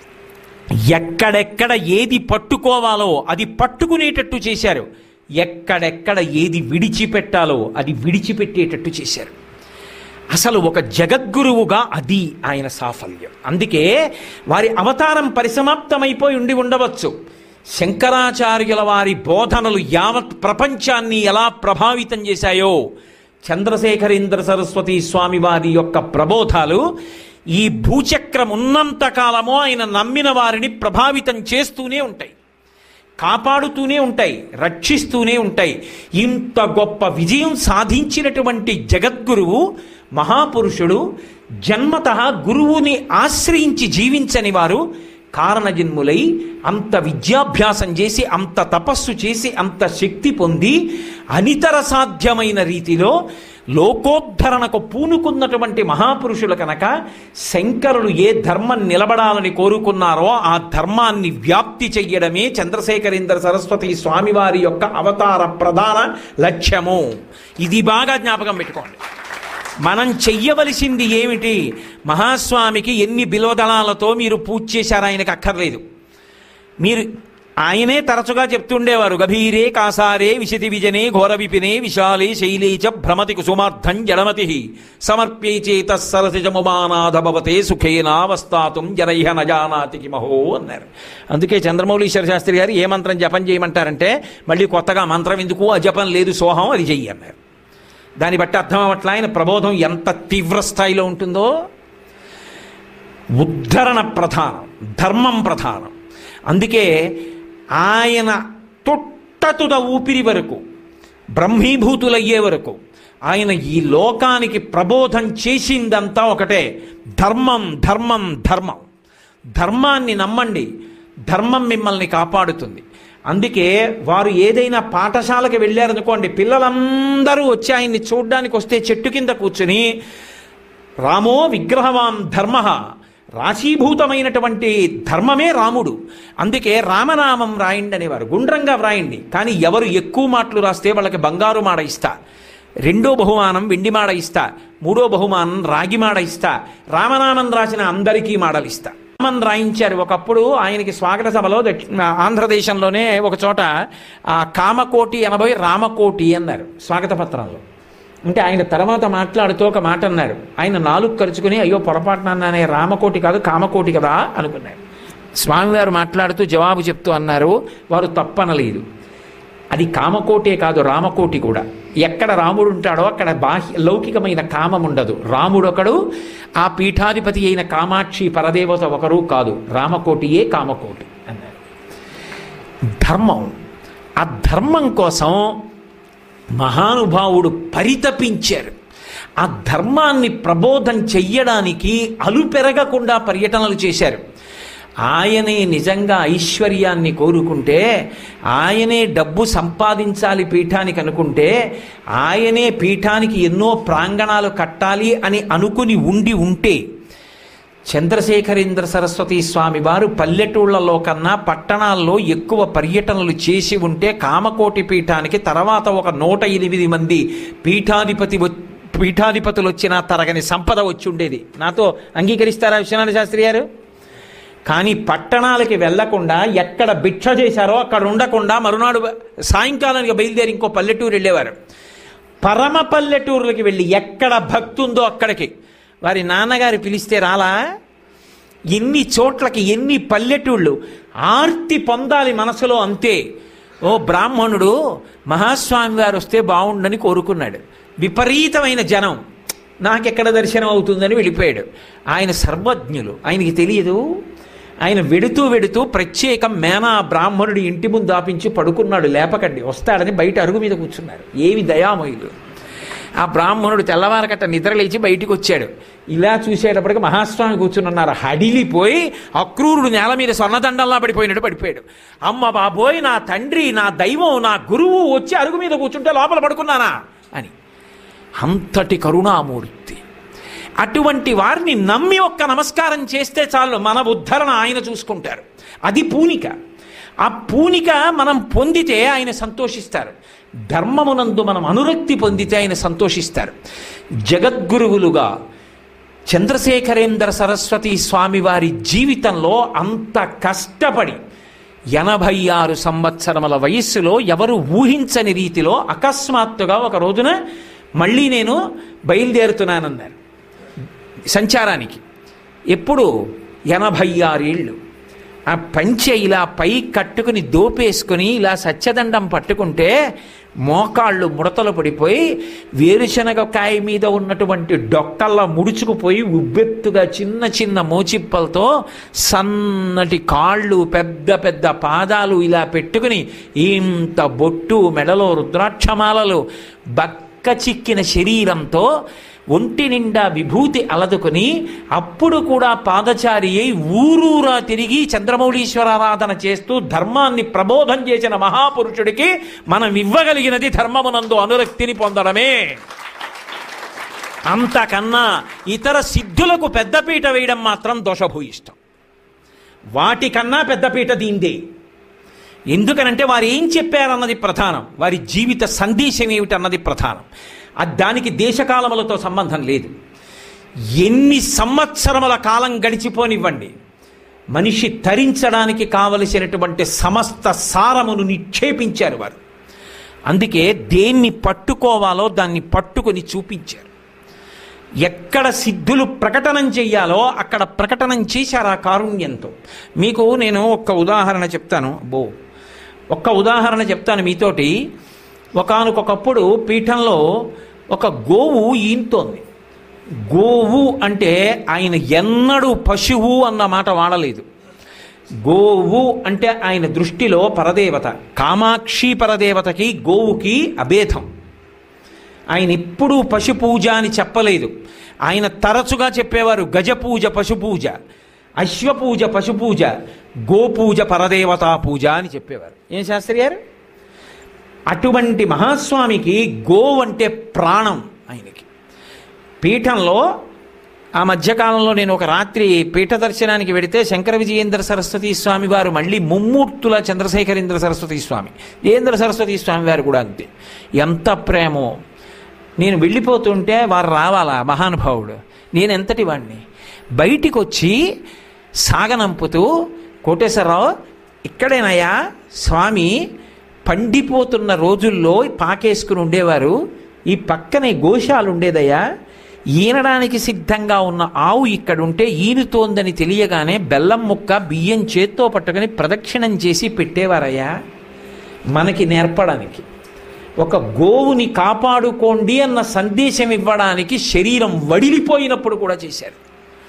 ఎక్కడెక్కడ ఏది పట్టుకోవాలో అది పట్టుకునేటట్టు చేశారు ఎక్కడెక్కడ ఏది విడిచిపెట్టాలో అది విడిచిపెట్టేటట్టు చేశారు అసలు ఒక జగద్గురువుగా అది ఆయన సాఫల్యం అందుకే వారి అవతారం పరిసమాప్తమైపోయి ఉండి ఉండవచ్చు శంకరాచార్యుల వారి బోధనలు యావత్ ప్రపంచాన్ని ఎలా ప్రభావితం చేశాయో చంద్రశేఖరేంద్ర సరస్వతి స్వామి వారి యొక్క ప్రబోధాలు ఈ భూచక్రం ఉన్నంత కాలమో ఆయన నమ్మిన వారిని ప్రభావితం చేస్తూనే ఉంటాయి కాపాడుతూనే ఉంటాయి రక్షిస్తూనే ఉంటాయి ఇంత గొప్ప విజయం సాధించినటువంటి జగద్గురువు మహాపురుషుడు జన్మత గురువుని ఆశ్రయించి జీవించని వారు కారణజన్ములై అంత విద్యాభ్యాసం చేసి అంత తపస్సు చేసి అంత శక్తి పొంది అనితర సాధ్యమైన రీతిలో లోకోద్ధరణకు పూనుకున్నటువంటి మహాపురుషులు కనుక శంకరులు ఏ ధర్మం నిలబడాలని కోరుకున్నారో ఆ ధర్మాన్ని వ్యాప్తి చెయ్యడమే చంద్రశేఖరేంద్ర సరస్వతి స్వామివారి యొక్క అవతార ప్రధాన లక్ష్యము ఇది బాగా జ్ఞాపకం పెట్టుకోండి మనం చెయ్యవలసింది ఏమిటి మహాస్వామికి ఎన్ని బిలోదళాలతో మీరు పూజ చేశారు ఆయనకు అక్కర్లేదు మీరు ఆయనే తరచుగా చెప్తుండేవారు గభీరే కాసారే విశతి విజనే ఘోర విపినే విశాలే శైలే చ భ్రమతి కుసుమార్థం జడమతి సమర్ప్యై చేత సరసిజముమానాథ భవతే సుఖేనావస్థాతుం జనైహ నజానాతి కిమహో అన్నారు అందుకే చంద్రమౌళీశ్వర శాస్త్రి గారు ఏ మంత్రం జపం చేయమంటారంటే మళ్ళీ కొత్తగా మంత్రం ఎందుకు ఆ జపం లేదు సోహం అది చెయ్యి అన్నారు దాన్ని బట్టి అర్థం అవట్లా ఆయన ప్రబోధం ఎంత తీవ్ర స్థాయిలో ఉంటుందో ఉద్ధరణ ప్రధానం ధర్మం ప్రధానం అందుకే ఆయన తొట్టతుద ఊపిరి వరకు బ్రహ్మీభూతులయ్యే వరకు ఆయన ఈ లోకానికి ప్రబోధం చేసిందంతా ఒకటే ధర్మం ధర్మం ధర్మం ధర్మాన్ని నమ్మండి ధర్మం మిమ్మల్ని కాపాడుతుంది అందుకే వారు ఏదైనా పాఠశాలకు వెళ్ళారనుకోండి పిల్లలందరూ వచ్చి ఆయన్ని చూడ్డానికి వస్తే చెట్టు కింద కూర్చుని రామో విగ్రహవాన్ ధర్మ రాశీభూతమైనటువంటి ధర్మమే రాముడు అందుకే రామనామం రాయండి అనేవారు గుండ్రంగా వ్రాయండి కానీ ఎవరు ఎక్కువ మాటలు రాస్తే వాళ్ళకి బంగారు మాడ ఇస్తా రెండో బహుమానం వెండి మాడ ఇస్తా మూడో బహుమానం రాగి మాడ ఇస్తా రామనామం రాసిన అందరికీ మాడలు ఇస్తా రామన్ రాయించారు ఒకప్పుడు ఆయనకి స్వాగత సభలో దక్షిణ ఆంధ్రదేశంలోనే ఒక చోట ఆ కామకోటి ఎనభై రామకోటి అన్నారు స్వాగత పత్రంలో అంటే ఆయన తర్వాత మాట్లాడుతూ ఒక మాట అన్నాడు ఆయన నాలుగు ఖర్చుకుని అయ్యో పొరపాటున అన్నానే రామకోటి కాదు కామకోటి కదా అనుకున్నాడు స్వామివారు మాట్లాడుతూ జవాబు చెప్తూ అన్నారు వారు తప్పనలేదు అది కామకోటే కాదు రామకోటి కూడా ఎక్కడ రాముడు ఉంటాడో అక్కడ బాహ్య లౌకికమైన కామం ఉండదు రాముడు ఒకడు ఆ పీఠాధిపతి అయిన కామాక్షి పరదేవత ఒకరు కాదు రామకోటియే కామకోటి అన్నారు ధర్మం ఆ ధర్మం కోసం మహానుభావుడు పరితపించారు ఆ ధర్మాన్ని ప్రబోధం చెయ్యడానికి అలుపెరగకుండా పర్యటనలు చేశారు ఆయనే నిజంగా ఐశ్వర్యాన్ని కోరుకుంటే ఆయనే డబ్బు సంపాదించాలి పీఠానికి అనుకుంటే ఆయనే పీఠానికి ఎన్నో ప్రాంగణాలు కట్టాలి అని అనుకుని ఉండి ఉంటే చంద్రశేఖరేంద్ర సరస్వతి స్వామి వారు పల్లెటూళ్లలో కన్నా పట్టణాల్లో ఎక్కువ పర్యటనలు చేసి ఉంటే కామకోటి పీఠానికి తర్వాత ఒక నూట ఎనిమిది మంది పీఠాధిపతి వ- పీఠాధిపతులు వచ్చిన తరగని సంపద వచ్చి ఉండేది నాతో అంగీకరిస్తారా విశ్వనాథ శాస్త్రి గారు కానీ పట్టణాలకి వెళ్లకుండా ఎక్కడ భిక్ష చేశారో అక్కడ ఉండకుండా మరునాడు సాయంకాలానికి బయలుదేరి ఇంకో పల్లెటూరు వెళ్ళేవారు పరమ పల్లెటూరులకి వెళ్ళి ఎక్కడ భక్తి ఉందో అక్కడికి వారి నాన్నగారు పిలిస్తే రాలా ఎన్ని చోట్లకి ఎన్ని పల్లెటూళ్ళు ఆర్తి పొందాలి మనసులో అంతే ఓ బ్రాహ్మణుడు మహాస్వామి వారు వస్తే బాగుండని కోరుకున్నాడు విపరీతమైన జనం నాకెక్కడ దర్శనం అవుతుందని వెళ్ళిపోయాడు ఆయన సర్వజ్ఞులు ఆయనకి తెలియదు ఆయన వెడుతూ వెడుతూ ప్రత్యేకం మేనా బ్రాహ్మణుడి ఇంటి ముందు ఆపించి పడుకున్నాడు లేపకండి వస్తాడని బయట అరుగు మీద కూర్చున్నారు ఏమి దయామయులు ఆ బ్రాహ్మణుడు తెల్లవారకట్ట నిద్ర లేచి బయటికి వచ్చాడు ఇలా చూసేటప్పటికి మహాస్వామి కూర్చున్నారు హడిలిపోయి అక్రూరుడు నేల మీద స్వర్ణదండంలా పడిపోయినట్టు పడిపోయాడు అమ్మ బాబోయ్ నా తండ్రి నా దైవం నా గురువు వచ్చి అరుగు మీద కూర్చుంటే లోపల పడుకున్నానా అని అంతటి కరుణామూర్తి అటువంటి వారిని నమ్మి ఒక్క నమస్కారం చేస్తే చాలు మన ఉద్ధరణ ఆయన చూసుకుంటారు అది పూనిక ఆ పూనిక మనం పొందితే ఆయన సంతోషిస్తారు ధర్మమునందు మనం అనురక్తి పొందితే ఆయన సంతోషిస్తారు జగద్గురువులుగా చంద్రశేఖరేంద్ర సరస్వతి స్వామి వారి జీవితంలో అంత కష్టపడి ఎనభై ఆరు సంవత్సరముల వయస్సులో ఎవరు ఊహించని రీతిలో అకస్మాత్తుగా ఒక రోజున మళ్ళీ నేను బయలుదేరుతున్నానన్నారు సంచారానికి ఎప్పుడు ఎనభై ఆరేళ్ళు ఆ పంచె ఇలా పై కట్టుకుని దోపేసుకుని ఇలా సత్యదండం పట్టుకుంటే మోకాళ్ళు ముడతలు పడిపోయి వేరుశనగకాయ మీద ఉన్నటువంటి డొక్కల్లా ముడుచుకుపోయి ఉబ్బెత్తుగా చిన్న చిన్న మోచిప్పలతో సన్నటి కాళ్ళు పెద్ద పెద్ద పాదాలు ఇలా పెట్టుకుని ఇంత బొట్టు మెడలో రుద్రాక్షమాలలు బక్క చిక్కిన శరీరంతో ఒంటి నిండా విభూతి అలదుకొని అప్పుడు కూడా పాదచారి అయి ఊరూరా తిరిగి చంద్రమౌళీశ్వరారాధన చేస్తూ ధర్మాన్ని ప్రబోధం చేసిన మహాపురుషుడికి మనం ఇవ్వగలిగినది ధర్మమునందు అనురక్తిని పొందడమే అంతకన్నా ఇతర సిద్ధులకు పెద్దపీట వేయడం మాత్రం దోషభూయిష్టం వాటికన్నా పెద్దపీట దీందే ఎందుకనంటే వారు ఏం చెప్పారన్నది ప్రధానం వారి జీవిత సందేశం ఏమిటన్నది ప్రధానం అది దానికి దేశకాలములతో సంబంధం లేదు ఎన్ని సంవత్సరముల కాలం గడిచిపోనివ్వండి మనిషి తరించడానికి కావలసినటువంటి సమస్త సారమును నిక్షేపించారు వారు అందుకే దేన్ని పట్టుకోవాలో దాన్ని పట్టుకొని చూపించారు ఎక్కడ సిద్ధులు ప్రకటనం చెయ్యాలో అక్కడ ప్రకటనం చేశారు ఆ కారుణ్యంతో మీకు నేను ఒక్క ఉదాహరణ చెప్తాను బో ఒక్క ఉదాహరణ చెప్తాను మీతోటి ఒకానొకప్పుడు పీఠంలో ఒక గోవు ఈంతోంది గోవు అంటే ఆయన ఎన్నడూ పశువు అన్న మాట వాడలేదు గోవు అంటే ఆయన దృష్టిలో పరదేవత కామాక్షి పరదేవతకి గోవుకి అభేదం ఆయన ఎప్పుడూ పశు పూజ అని చెప్పలేదు ఆయన తరచుగా చెప్పేవారు గజ పూజ పశు పూజ అశ్వపూజ పశు పూజ గోపూజ పరదేవతా పూజ అని చెప్పేవారు ఏం శాస్త్రి గారు అటువంటి మహాస్వామికి గో అంటే ప్రాణం ఆయనకి పీఠంలో ఆ మధ్యకాలంలో నేను ఒక రాత్రి పీఠ దర్శనానికి వెడితే శంకర విజయేంద్ర సరస్వతి స్వామి వారు మళ్ళీ ముమ్మూర్తుల చంద్రశేఖరేంద్ర సరస్వతి స్వామి జయేంద్ర సరస్వతి స్వామి వారు కూడా అంతే ఎంత ప్రేమో నేను వెళ్ళిపోతుంటే వారు రావాలా మహానుభావుడు నేను ఎంతటి వాడిని బయటికి వచ్చి సాగనంపుతూ కోటేశ్వరరావు ఇక్కడేనయ్యా స్వామి పండిపోతున్న రోజుల్లో పాకేసుకుని ఉండేవారు ఈ పక్కనే గోశాలు ఉండేదయ్యా ఈనడానికి సిద్ధంగా ఉన్న ఆవు ఇక్కడుంటే ఈనుతోందని తెలియగానే బెల్లం ముక్క బియ్యం చేత్తో పట్టుకొని ప్రదక్షిణం చేసి పెట్టేవారయ్యా మనకి నేర్పడానికి ఒక గోవుని కాపాడుకోండి అన్న సందేశం ఇవ్వడానికి శరీరం వడిలిపోయినప్పుడు కూడా చేశారు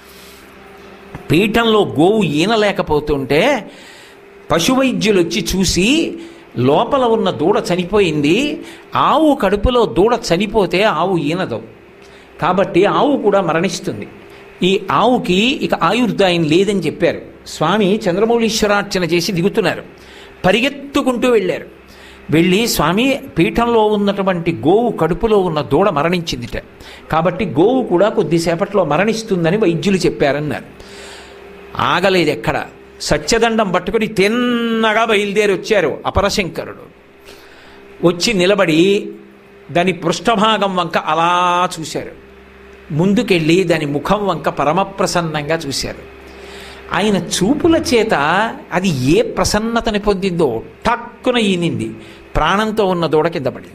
పీఠంలో గోవు ఈనలేకపోతుంటే పశువైద్యులు వచ్చి చూసి లోపల ఉన్న దూడ చనిపోయింది ఆవు కడుపులో దూడ చనిపోతే ఆవు ఈనదు కాబట్టి ఆవు కూడా మరణిస్తుంది ఈ ఆవుకి ఇక ఆయుర్దాయం లేదని చెప్పారు స్వామి చంద్రమౌళీశ్వరార్చన చేసి దిగుతున్నారు పరిగెత్తుకుంటూ వెళ్ళారు వెళ్ళి స్వామి పీఠంలో ఉన్నటువంటి గోవు కడుపులో ఉన్న దూడ మరణించిందిట కాబట్టి గోవు కూడా కొద్దిసేపట్లో మరణిస్తుందని వైద్యులు చెప్పారన్నారు ఆగలేదు ఎక్కడ సత్యదండం పట్టుకుని తిన్నగా బయలుదేరి వచ్చారు అపరశంకరుడు వచ్చి నిలబడి దాని పృష్ఠభాగం వంక అలా చూశారు ముందుకెళ్ళి దాని ముఖం వంక పరమప్రసన్నంగా చూశారు ఆయన చూపుల చేత అది ఏ ప్రసన్నతని పొందిందో టక్కున ఈనింది ప్రాణంతో ఉన్న దూడ కింద పడింది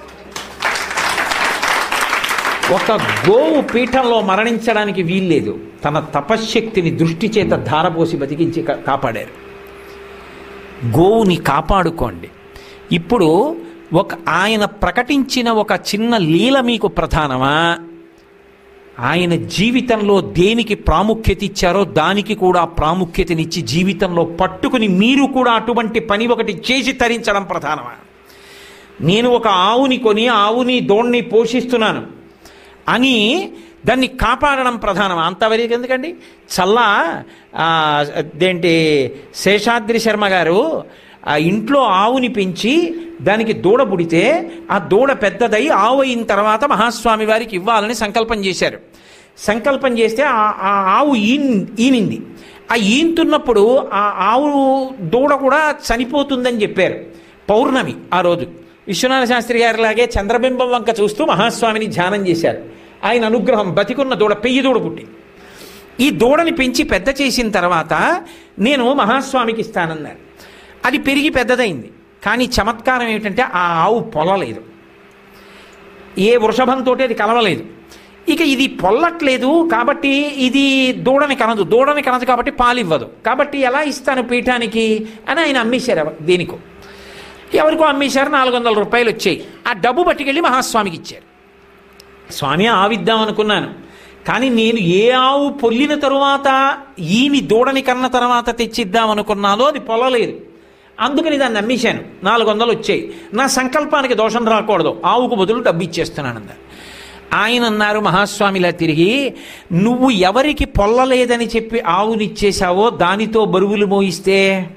ఒక గోవు పీఠంలో మరణించడానికి వీల్లేదు తన తపశ్శక్తిని దృష్టి చేత ధారపోసి బతికించి కా- కాపాడారు గోవుని కాపాడుకోండి ఇప్పుడు ఒక ఆయన ప్రకటించిన ఒక చిన్న లీల మీకు ప్రధానమా ఆయన జీవితంలో దేనికి ప్రాముఖ్యత ఇచ్చారో దానికి కూడా ప్రాముఖ్యతనిచ్చి జీవితంలో పట్టుకుని మీరు కూడా అటువంటి పని ఒకటి చేసి తరించడం ప్రధానమా నేను ఒక ఆవుని కొని ఆవుని దోణ్ణి పోషిస్తున్నాను అని దాన్ని కాపాడడం ప్రధానం అంతవరకు ఎందుకండి చల్లా ఆ, అదేంటి శేషాద్రి శర్మ గారు ఆ ఇంట్లో ఆవుని పెంచి దానికి దూడ పుడితే ఆ దూడ పెద్దదై ఆవు అయిన తర్వాత మహాస్వామి వారికి ఇవ్వాలని సంకల్పం చేశారు సంకల్పం చేస్తే ఆ- ఆ ఆవు ఈన్ ఈనింది ఆ ఈంతున్నప్పుడు ఆ ఆవు దూడ కూడా చనిపోతుందని చెప్పారు పౌర్ణమి ఆ రోజు విశ్వనాథ శాస్త్రి గారిలాగే చంద్రబింబం వంక చూస్తూ మహాస్వామిని ధ్యానం చేశారు ఆయన అనుగ్రహం బతికున్న దూడ పెయ్యి దూడ పుట్టి ఈ దూడని పెంచి పెద్ద చేసిన తర్వాత నేను మహాస్వామికి ఇస్తానన్నారు అది పెరిగి పెద్దదైంది కానీ చమత్కారం ఏమిటంటే ఆ ఆవు పొలలేదు ఏ వృషభంతో అది కలవలేదు ఇక ఇది పొల్లట్లేదు కాబట్టి ఇది దూడని కనదు దూడని కనదు కాబట్టి పాలు ఇవ్వదు కాబట్టి ఎలా ఇస్తాను పీఠానికి అని ఆయన అమ్మేశారు ఎవ- దేనికో ఎవరికో అమ్మేశారు నాలుగు వందల రూపాయలు వచ్చాయి ఆ డబ్బు పట్టుకెళ్ళి మహాస్వామికి ఇచ్చారు స్వామి ఆవిద్దాం అనుకున్నాను కానీ నేను ఏ ఆవు పొల్లిన తరువాత ఈని దూడని కన్న తర్వాత తెచ్చిద్దాం అనుకున్నానో అది పొలలేదు అందుకని దాన్ని నమ్మేశాను నాలుగు వందలు వచ్చాయి నా సంకల్పానికి దోషం రాకూడదు ఆవుకు బదులు డబ్బు ఇచ్చేస్తున్నాను అన్నారు ఆయన అన్నారు మహాస్వామిలా తిరిగి నువ్వు ఎవరికి పొల్లలేదని చెప్పి ఆవునిచ్చేశావో దానితో బరువులు మోయిస్తే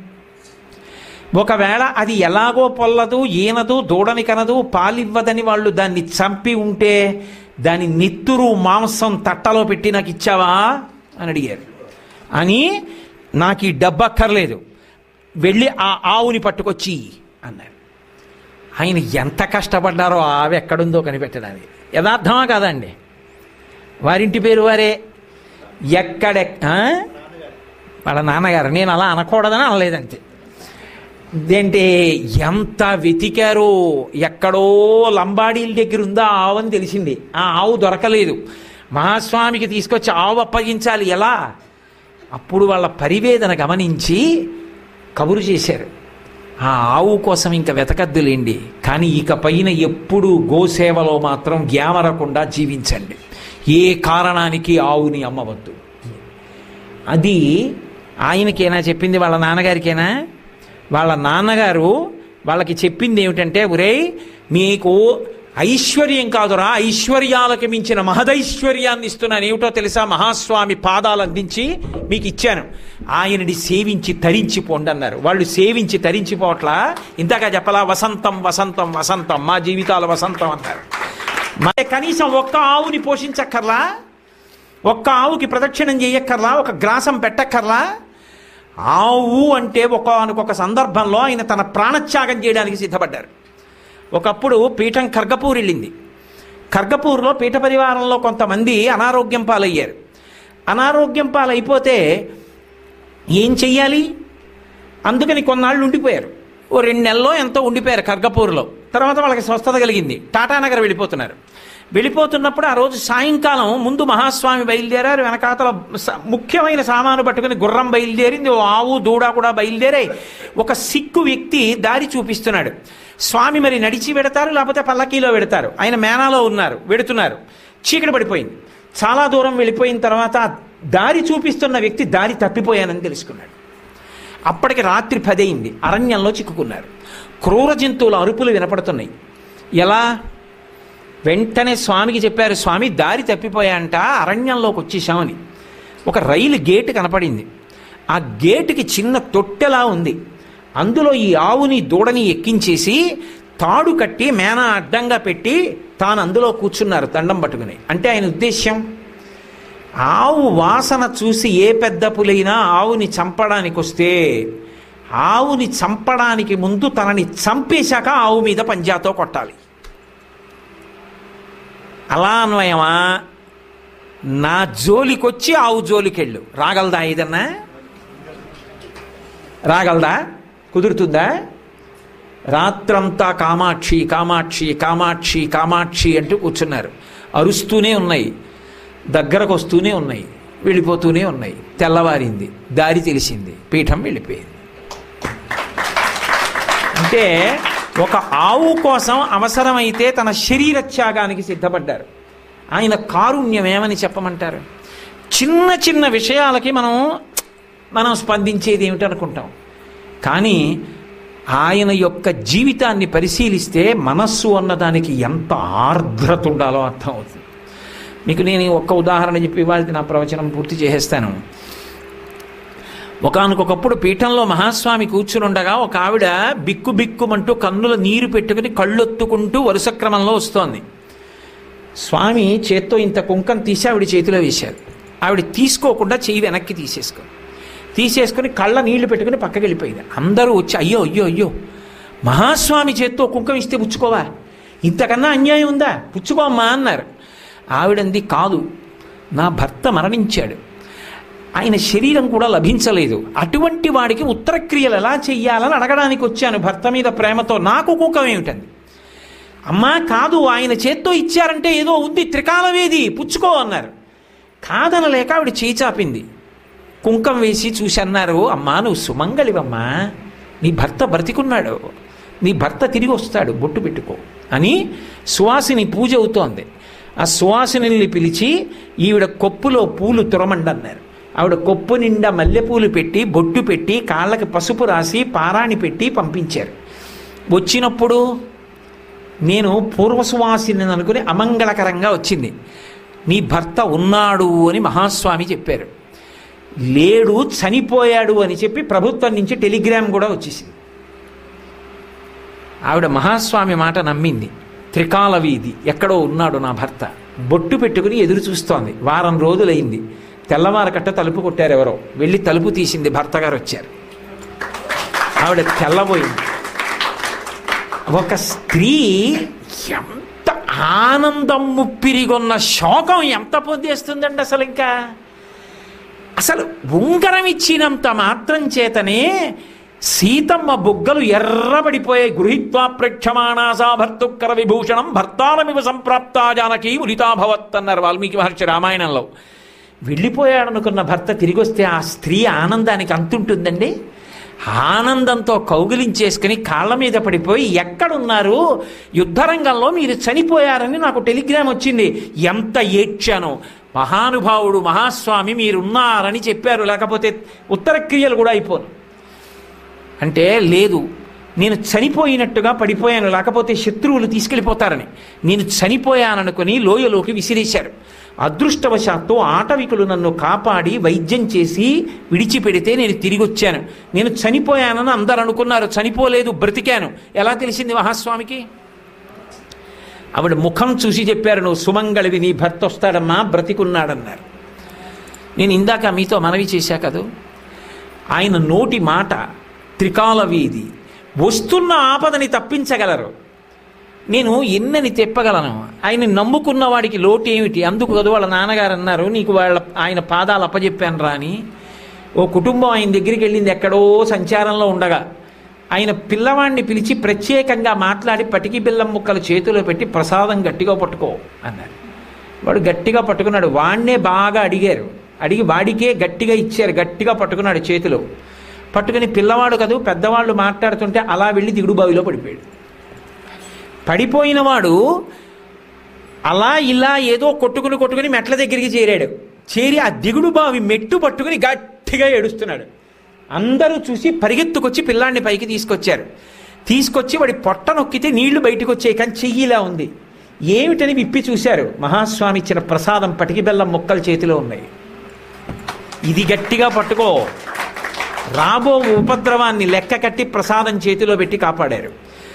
ఒకవేళ అది ఎలాగో పొల్లదు ఈనదు దూడని కనదు పాలివ్వదని వాళ్ళు దాన్ని చంపి ఉంటే దాని నెత్తురు మాంసం తట్టలో పెట్టి నాకు ఇచ్చావా అని అడిగారు అని నాకు ఈ డబ్బు అక్కర్లేదు వెళ్ళి ఆ ఆవుని పట్టుకొచ్చి అన్నారు ఆయన ఎంత కష్టపడ్డారో ఆ ఆవు ఎక్కడుందో కనిపెట్టడానికి యథార్థమా కాదండి వారింటి పేరు వారే ఎక్కడెక్ ఆ? వాళ్ళ నాన్నగారు నేను అలా అనకూడదని అనలేదంతే ఇదేంటి ఎంత వెతికారో ఎక్కడో లంబాడీల దగ్గర ఉందా ఆ ఆవు అని తెలిసింది ఆ ఆవు దొరకలేదు మహాస్వామికి తీసుకొచ్చి ఆవు అప్పగించాలి ఎలా అప్పుడు వాళ్ళ పరివేదన గమనించి కబురు చేశారు ఆ ఆవు కోసం ఇంకా వెతకద్దులేండి కానీ ఇక పైన ఎప్పుడు గోసేవలో మాత్రం గ్యామరకుండా జీవించండి ఏ కారణానికి ఆవుని అమ్మవద్దు అది ఆయనకేనా చెప్పింది వాళ్ళ నాన్నగారికేనా వాళ్ళ నాన్నగారు వాళ్ళకి చెప్పింది ఏమిటంటే ఒరేయ్ మీకు ఐశ్వర్యం కాదురా ఐశ్వర్యాలకు మించిన మహదైశ్వర్యాన్ని ఇస్తున్నాను ఏమిటో తెలుసా మహాస్వామి పాదాలు అందించి మీకు ఇచ్చాను ఆయనని సేవించి తరించిపోండి అన్నారు వాళ్ళు సేవించి తరించిపోవట్లా ఇంతగా చెప్పలా వసంతం వసంతం వసంతం మా జీవితాల వసంతం అన్నారు మరి కనీసం ఒక్క ఆవుని పోషించక్కర్లా ఒక్క ఆవుకి ప్రదక్షిణం చేయక్కర్లా ఒక గ్రాసం పెట్టక్కర్లా ఆవు అంటే ఒక సందర్భంలో ఆయన తన ప్రాణత్యాగం చేయడానికి సిద్ధపడ్డారు ఒకప్పుడు పీఠం ఖర్గపూర్ వెళ్ళింది ఖర్గపూర్లో పీఠ పరివారంలో కొంతమంది అనారోగ్యం పాలయ్యారు అనారోగ్యం పాలైపోతే ఏం చెయ్యాలి అందుకని కొన్నాళ్ళు ఉండిపోయారు ఓ రెండు నెలల్లో ఎంతో ఉండిపోయారు ఖర్గపూర్లో తర్వాత వాళ్ళకి స్వస్థత కలిగింది టాటానగర్ వెళ్ళిపోతున్నారు వెళ్ళిపోతున్నప్పుడు ఆ రోజు సాయంకాలం ముందు మహాస్వామి బయలుదేరారు వెనకాతల స- ముఖ్యమైన సామాను పట్టుకుని గుర్రం బయలుదేరింది ఓ ఆవు దూడ కూడా బయలుదేరాయి ఒక సిక్కు వ్యక్తి దారి చూపిస్తున్నాడు స్వామి మరి నడిచి వెడతారు లేకపోతే పల్లకీలో వెడతారు ఆయన మేనాలో ఉన్నారు వెడుతున్నారు చీకటి పడిపోయింది చాలా దూరం వెళ్ళిపోయిన తర్వాత ఆ దారి చూపిస్తున్న వ్యక్తి దారి తప్పిపోయానని తెలుసుకున్నాడు అప్పటికి రాత్రి పదయింది అరణ్యంలో చిక్కుకున్నారు క్రూర జంతువుల అరుపులు వినపడుతున్నాయి ఎలా వెంటనే స్వామికి చెప్పారు స్వామి దారి తప్పిపోయాంట అరణ్యంలోకి వచ్చేసామని ఒక రైలు గేటు కనపడింది ఆ గేటుకి చిన్న తొట్టెలా ఉంది అందులో ఈ ఆవుని దూడని ఎక్కించేసి తాడు కట్టి మేన అడ్డంగా పెట్టి తాను అందులో కూర్చున్నారు దండం పట్టుకుని అంటే ఆయన ఉద్దేశ్యం ఆవు వాసన చూసి ఏ పెద్ద పులైనా ఆవుని చంపడానికి వస్తే ఆవుని చంపడానికి ముందు తనని చంపేశాక ఆవు మీద పంజాతో కొట్టాలి అలా అన్వయమా నా జోలికొచ్చి ఆవు జోలికెళ్ళు రాగలదా ఏదన్నా రాగలదా కుదురుతుందా రాత్రంతా కామాక్షి కామాక్షి కామాక్షి కామాక్షి అంటూ కూర్చున్నారు అరుస్తూనే ఉన్నాయి దగ్గరకు వస్తూనే ఉన్నాయి వెళ్ళిపోతూనే ఉన్నాయి తెల్లవారింది దారి తెలిసింది పీఠం వెళ్ళిపోయింది అంటే ఒక ఆవు కోసం అవసరమైతే తన శరీర త్యాగానికి సిద్ధపడ్డారు ఆయన కారుణ్యం ఏమని చెప్పమంటారు చిన్న చిన్న విషయాలకి మనం మనం స్పందించేది ఏమిటనుకుంటాం కానీ ఆయన యొక్క జీవితాన్ని పరిశీలిస్తే మనస్సు అన్నదానికి ఎంత ఆర్ద్రత ఉండాలో అర్థమవుతుంది మీకు నేను ఒక్క ఉదాహరణ చెప్పి ఇవాళ నా ప్రవచనం పూర్తి చేసేస్తాను ఒకానొకప్పుడు పీఠంలో మహాస్వామి కూర్చునుండగా ఒక ఆవిడ బిక్కు బిక్కుమంటూ కన్నుల నీరు పెట్టుకుని కళ్ళొత్తుకుంటూ వరుస క్రమంలో వస్తోంది స్వామి చేత్తో ఇంత కుంకం తీసి ఆవిడ చేతిలో వేశారు ఆవిడ తీసుకోకుండా చెయ్యి వెనక్కి తీసేసుకొని తీసేసుకుని కళ్ళ నీళ్లు పెట్టుకుని పక్కకి వెళ్ళిపోయింది అందరూ వచ్చి అయ్యో అయ్యో అయ్యో మహాస్వామి చేత్తో కుంకం ఇస్తే పుచ్చుకోవా ఇంతకన్నా అన్యాయం ఉందా పుచ్చుకోమ్మా అన్నారు ఆవిడంది కాదు నా భర్త మరణించాడు ఆయన శరీరం కూడా లభించలేదు అటువంటి వాడికి ఉత్తరక్రియలు ఎలా చెయ్యాలని అడగడానికి వచ్చాను భర్త మీద ప్రేమతో నాకు కుంకం ఏమిటంది అమ్మా కాదు ఆయన చేత్తో ఇచ్చారంటే ఏదో ఉంది త్రికాలవేది పుచ్చుకో అన్నారు కాదనలేక ఆవిడ చేయి చాపింది కుంకం వేసి చూసి అన్నారు అమ్మా నువ్వు సుమంగళివమ్మా నీ భర్త బ్రతికున్నాడు నీ భర్త తిరిగి వస్తాడు బొట్టు పెట్టుకో అని సువాసిని పూజ అవుతోంది ఆ సువాసిని పిలిచి ఈవిడ కొప్పులో పూలు తురమండి అన్నారు ఆవిడ కొప్పు నిండా మల్లెపూలు పెట్టి బొట్టు పెట్టి కాళ్ళకి పసుపు రాసి పారాణి పెట్టి పంపించారు వచ్చినప్పుడు నేను పూర్వసువాసిని అనుకుని అమంగళకరంగా వచ్చింది నీ భర్త ఉన్నాడు అని మహాస్వామి చెప్పారు లేడు చనిపోయాడు అని చెప్పి ప్రభుత్వం నుంచి టెలిగ్రామ్ కూడా వచ్చేసింది ఆవిడ మహాస్వామి మాట నమ్మింది త్రికాల వీధి ఎక్కడో ఉన్నాడు నా భర్త బొట్టు పెట్టుకుని ఎదురు చూస్తోంది వారం రోజులైంది తెల్లవారకట్ట తలుపు కొట్టారు ఎవరో వెళ్ళి తలుపు తీసింది భర్త గారు వచ్చారు ఆవిడ తెల్లబోయింది ఒక స్త్రీ ఎంత ఆనందం ముప్పిరిగొన్న శోకం ఎంత పొందేస్తుందండి అసలు ఇంకా అసలు ఉంగరం ఇచ్చినంత మాత్రం చేతనే సీతమ్మ బుగ్గలు ఎర్రబడిపోయే గృహీత్వా ప్రేక్షమాణాసా భర్తుక్కర విభూషణం భర్తారమివ సంప్రాప్త జానకి ఉలితాభవత్ అన్నారు వాల్మీకి మహర్షి రామాయణంలో వెళ్ళిపోయాడనుకున్న భర్త తిరిగి వస్తే ఆ స్త్రీ ఆనందానికి అంతుంటుందండి ఆనందంతో కౌగిలించేసుకుని కాళ్ళ మీద పడిపోయి ఎక్కడున్నారు యుద్ధరంగంలో మీరు చనిపోయారని నాకు టెలిగ్రామ్ వచ్చింది ఎంత ఏడ్చానో మహానుభావుడు మహాస్వామి మీరున్నారని చెప్పారు లేకపోతే ఉత్తర క్రియలు కూడా అయిపోను అంటే లేదు నేను చనిపోయినట్టుగా పడిపోయాను లేకపోతే శత్రువులు తీసుకెళ్ళిపోతారని నేను చనిపోయాననుకుని లోయలోకి విసిరేశారు అదృష్టవశాత్తు ఆటవికులు నన్ను కాపాడి వైద్యం చేసి విడిచిపెడితే నేను తిరిగి వచ్చాను నేను చనిపోయానని అందరు అనుకున్నారు చనిపోలేదు బ్రతికాను ఎలా తెలిసింది మహాస్వామికి ఆవిడ ముఖం చూసి చెప్పారు నువ్వు సుమంగళివి నీ భర్త వస్తాడమ్మా బ్రతికున్నాడన్నారు నేను ఇందాక మీతో మనవి చేశా కదూ ఆయన నోటి మాట త్రికాల వీధి వస్తున్న ఆపదని తప్పించగలరు నేను ఎన్నని తెప్పగలను ఆయన నమ్ముకున్న వాడికి లోటు ఏమిటి అందుకు కదా వాళ్ళ నాన్నగారు అన్నారు నీకు వాళ్ళ ఆయన పాదాలు అప్పచెప్పాను రా అని ఓ కుటుంబం ఆయన దగ్గరికి వెళ్ళింది ఎక్కడో సంచారంలో ఉండగా ఆయన పిల్లవాడిని పిలిచి ప్రత్యేకంగా మాట్లాడి పటికి బెల్లం ముక్కలు చేతిలో పెట్టి ప్రసాదం గట్టిగా పట్టుకో అన్నారు వాడు గట్టిగా పట్టుకున్నాడు వాణ్ణే బాగా అడిగారు అడిగి వాడికే గట్టిగా ఇచ్చారు గట్టిగా పట్టుకున్నాడు చేతిలో పట్టుకుని పిల్లవాడు కదూ పెద్దవాళ్ళు మాట్లాడుతుంటే అలా వెళ్ళి దిగుడు బావిలో పడిపోయాడు పడిపోయిన వాడు అలా ఇలా ఏదో కొట్టుకుని కొట్టుకుని మెట్ల దగ్గరికి చేరాడు చేరి ఆ దిగుడు బావి మెట్టు పట్టుకుని గట్టిగా ఏడుస్తున్నాడు అందరూ చూసి పరిగెత్తుకొచ్చి పిల్లాడిని పైకి తీసుకొచ్చారు తీసుకొచ్చి వాడి పొట్ట నొక్కితే నీళ్లు బయటకు వచ్చాయి కానీ చెయ్యిలా ఉంది ఏమిటని విప్పి చూశారు మహాస్వామి ఇచ్చిన ప్రసాదం పటికి బెల్లం ముక్కలు చేతిలో ఉన్నాయి ఇది గట్టిగా పట్టుకో రాబో ఉపద్రవాన్ని లెక్క కట్టి ప్రసాదం చేతిలో పెట్టి కాపాడారు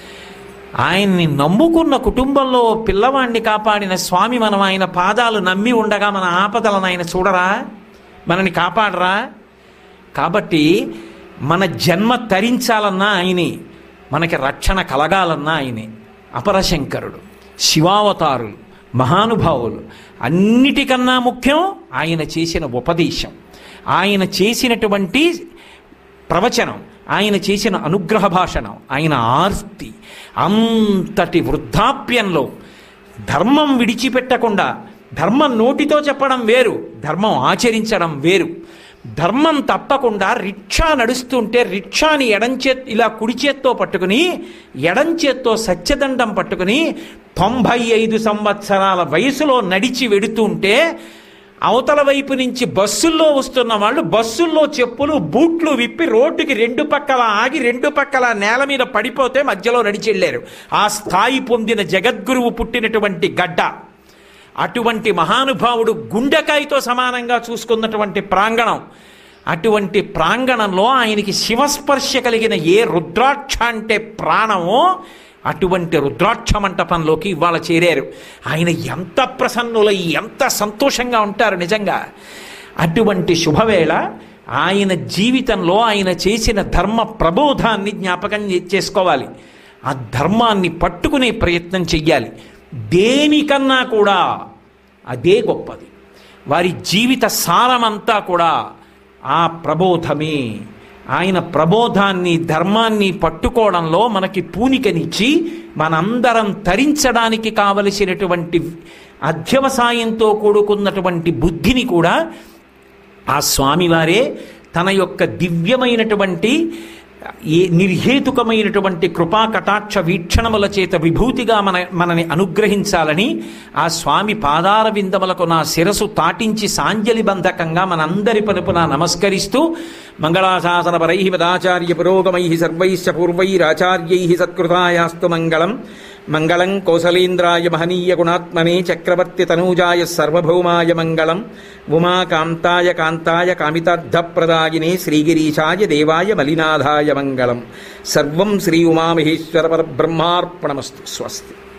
ఆయన్ని నమ్ముకున్న కుటుంబంలో పిల్లవాణ్ణి కాపాడిన స్వామి మనం ఆయన పాదాలు నమ్మి ఉండగా మన ఆపదలను ఆయన చూడరా మనని కాపాడరా కాబట్టి మన జన్మ తరించాలన్నా ఆయనే మనకి రక్షణ కలగాలన్నా ఆయనే అపరశంకరుడు శివావతారులు మహానుభావులు అన్నిటికన్నా ముఖ్యం ఆయన చేసిన ఉపదేశం ఆయన చేసినటువంటి ప్రవచనం ఆయన చేసిన అనుగ్రహ భాషణం ఆయన ఆర్తి అంతటి వృద్ధాప్యంలో ధర్మం విడిచిపెట్టకుండా ధర్మం నోటితో చెప్పడం వేరు ధర్మం ఆచరించడం వేరు ధర్మం తప్పకుండా రిక్షా నడుస్తుంటే రిక్షాని ఎడంచే ఇలా కుడి చేత్తో పట్టుకుని ఎడంచేత్తో సత్యదండం పట్టుకుని తొంభై ఐదు సంవత్సరాల వయసులో నడిచి వెడుతుంటే అవతల వైపు నుంచి బస్సుల్లో వస్తున్న వాళ్ళు బస్సుల్లో చెప్పులు బూట్లు విప్పి రోడ్డుకి రెండు పక్కల ఆగి రెండు పక్కల నేల మీద పడిపోతే మధ్యలో నడిచెళ్ళారు ఆ స్థాయి పొందిన జగద్గురువు పుట్టినటువంటి గడ్డ అటువంటి మహానుభావుడు గుండెకాయతో సమానంగా చూసుకున్నటువంటి ప్రాంగణం అటువంటి ప్రాంగణంలో ఆయనకి శివస్పర్శ కలిగిన ఏ రుద్రాక్ష అంటే ప్రాణమో అటువంటి రుద్రాక్ష మంటపంలోకి ఇవాళ చేరారు ఆయన ఎంత ప్రసన్నులై ఎంత సంతోషంగా ఉంటారు నిజంగా అటువంటి శుభవేళ ఆయన జీవితంలో ఆయన చేసిన ధర్మ ప్రబోధాన్ని జ్ఞాపకం చే- చేసుకోవాలి ఆ ధర్మాన్ని పట్టుకునే ప్రయత్నం చెయ్యాలి దేనికన్నా కూడా అదే గొప్పది వారి జీవిత సారమంతా కూడా ఆ ప్రబోధమే ఆయన ప్రబోధాన్ని ధర్మాన్ని పట్టుకోవడంలో మనకి పూనికనిచ్చి మనందరం తరించడానికి కావలసినటువంటి అధ్యవసాయంతో కూడుకున్నటువంటి బుద్ధిని కూడా ఆ స్వామివారే తన యొక్క దివ్యమైనటువంటి ఏ నిర్హేతుకమైనటువంటి కృపా కటాక్ష వీక్షణముల చేత విభూతిగా మన మనని అనుగ్రహించాలని ఆ స్వామి పాదార విందములకు నా శిరసు తాటించి సాంజలి బంధకంగా మనందరి పలుపున నమస్కరిస్తూ మంగళాశాసన పరై పదాచార్య పురోగమై సర్వైశ్చ పూర్వైరాచార్యై సత్కృతాయాస్తు మంగళం మంగళం కౌసలేంద్రాయ మహనీయ గుణాత్మనే చక్రవర్తి తనూజాయ సర్వభౌమాయ మంగళం ఉమాకాంతాయ కాంతాయ కామితార్థప్రదాయినే శ్రీగిరీశాయ దేవాయ మలినాథాయ మంగళం సర్వం శ్రీ ఉమామహేశ్వర పరబ్రహ్మార్పణమస్తు స్వస్తి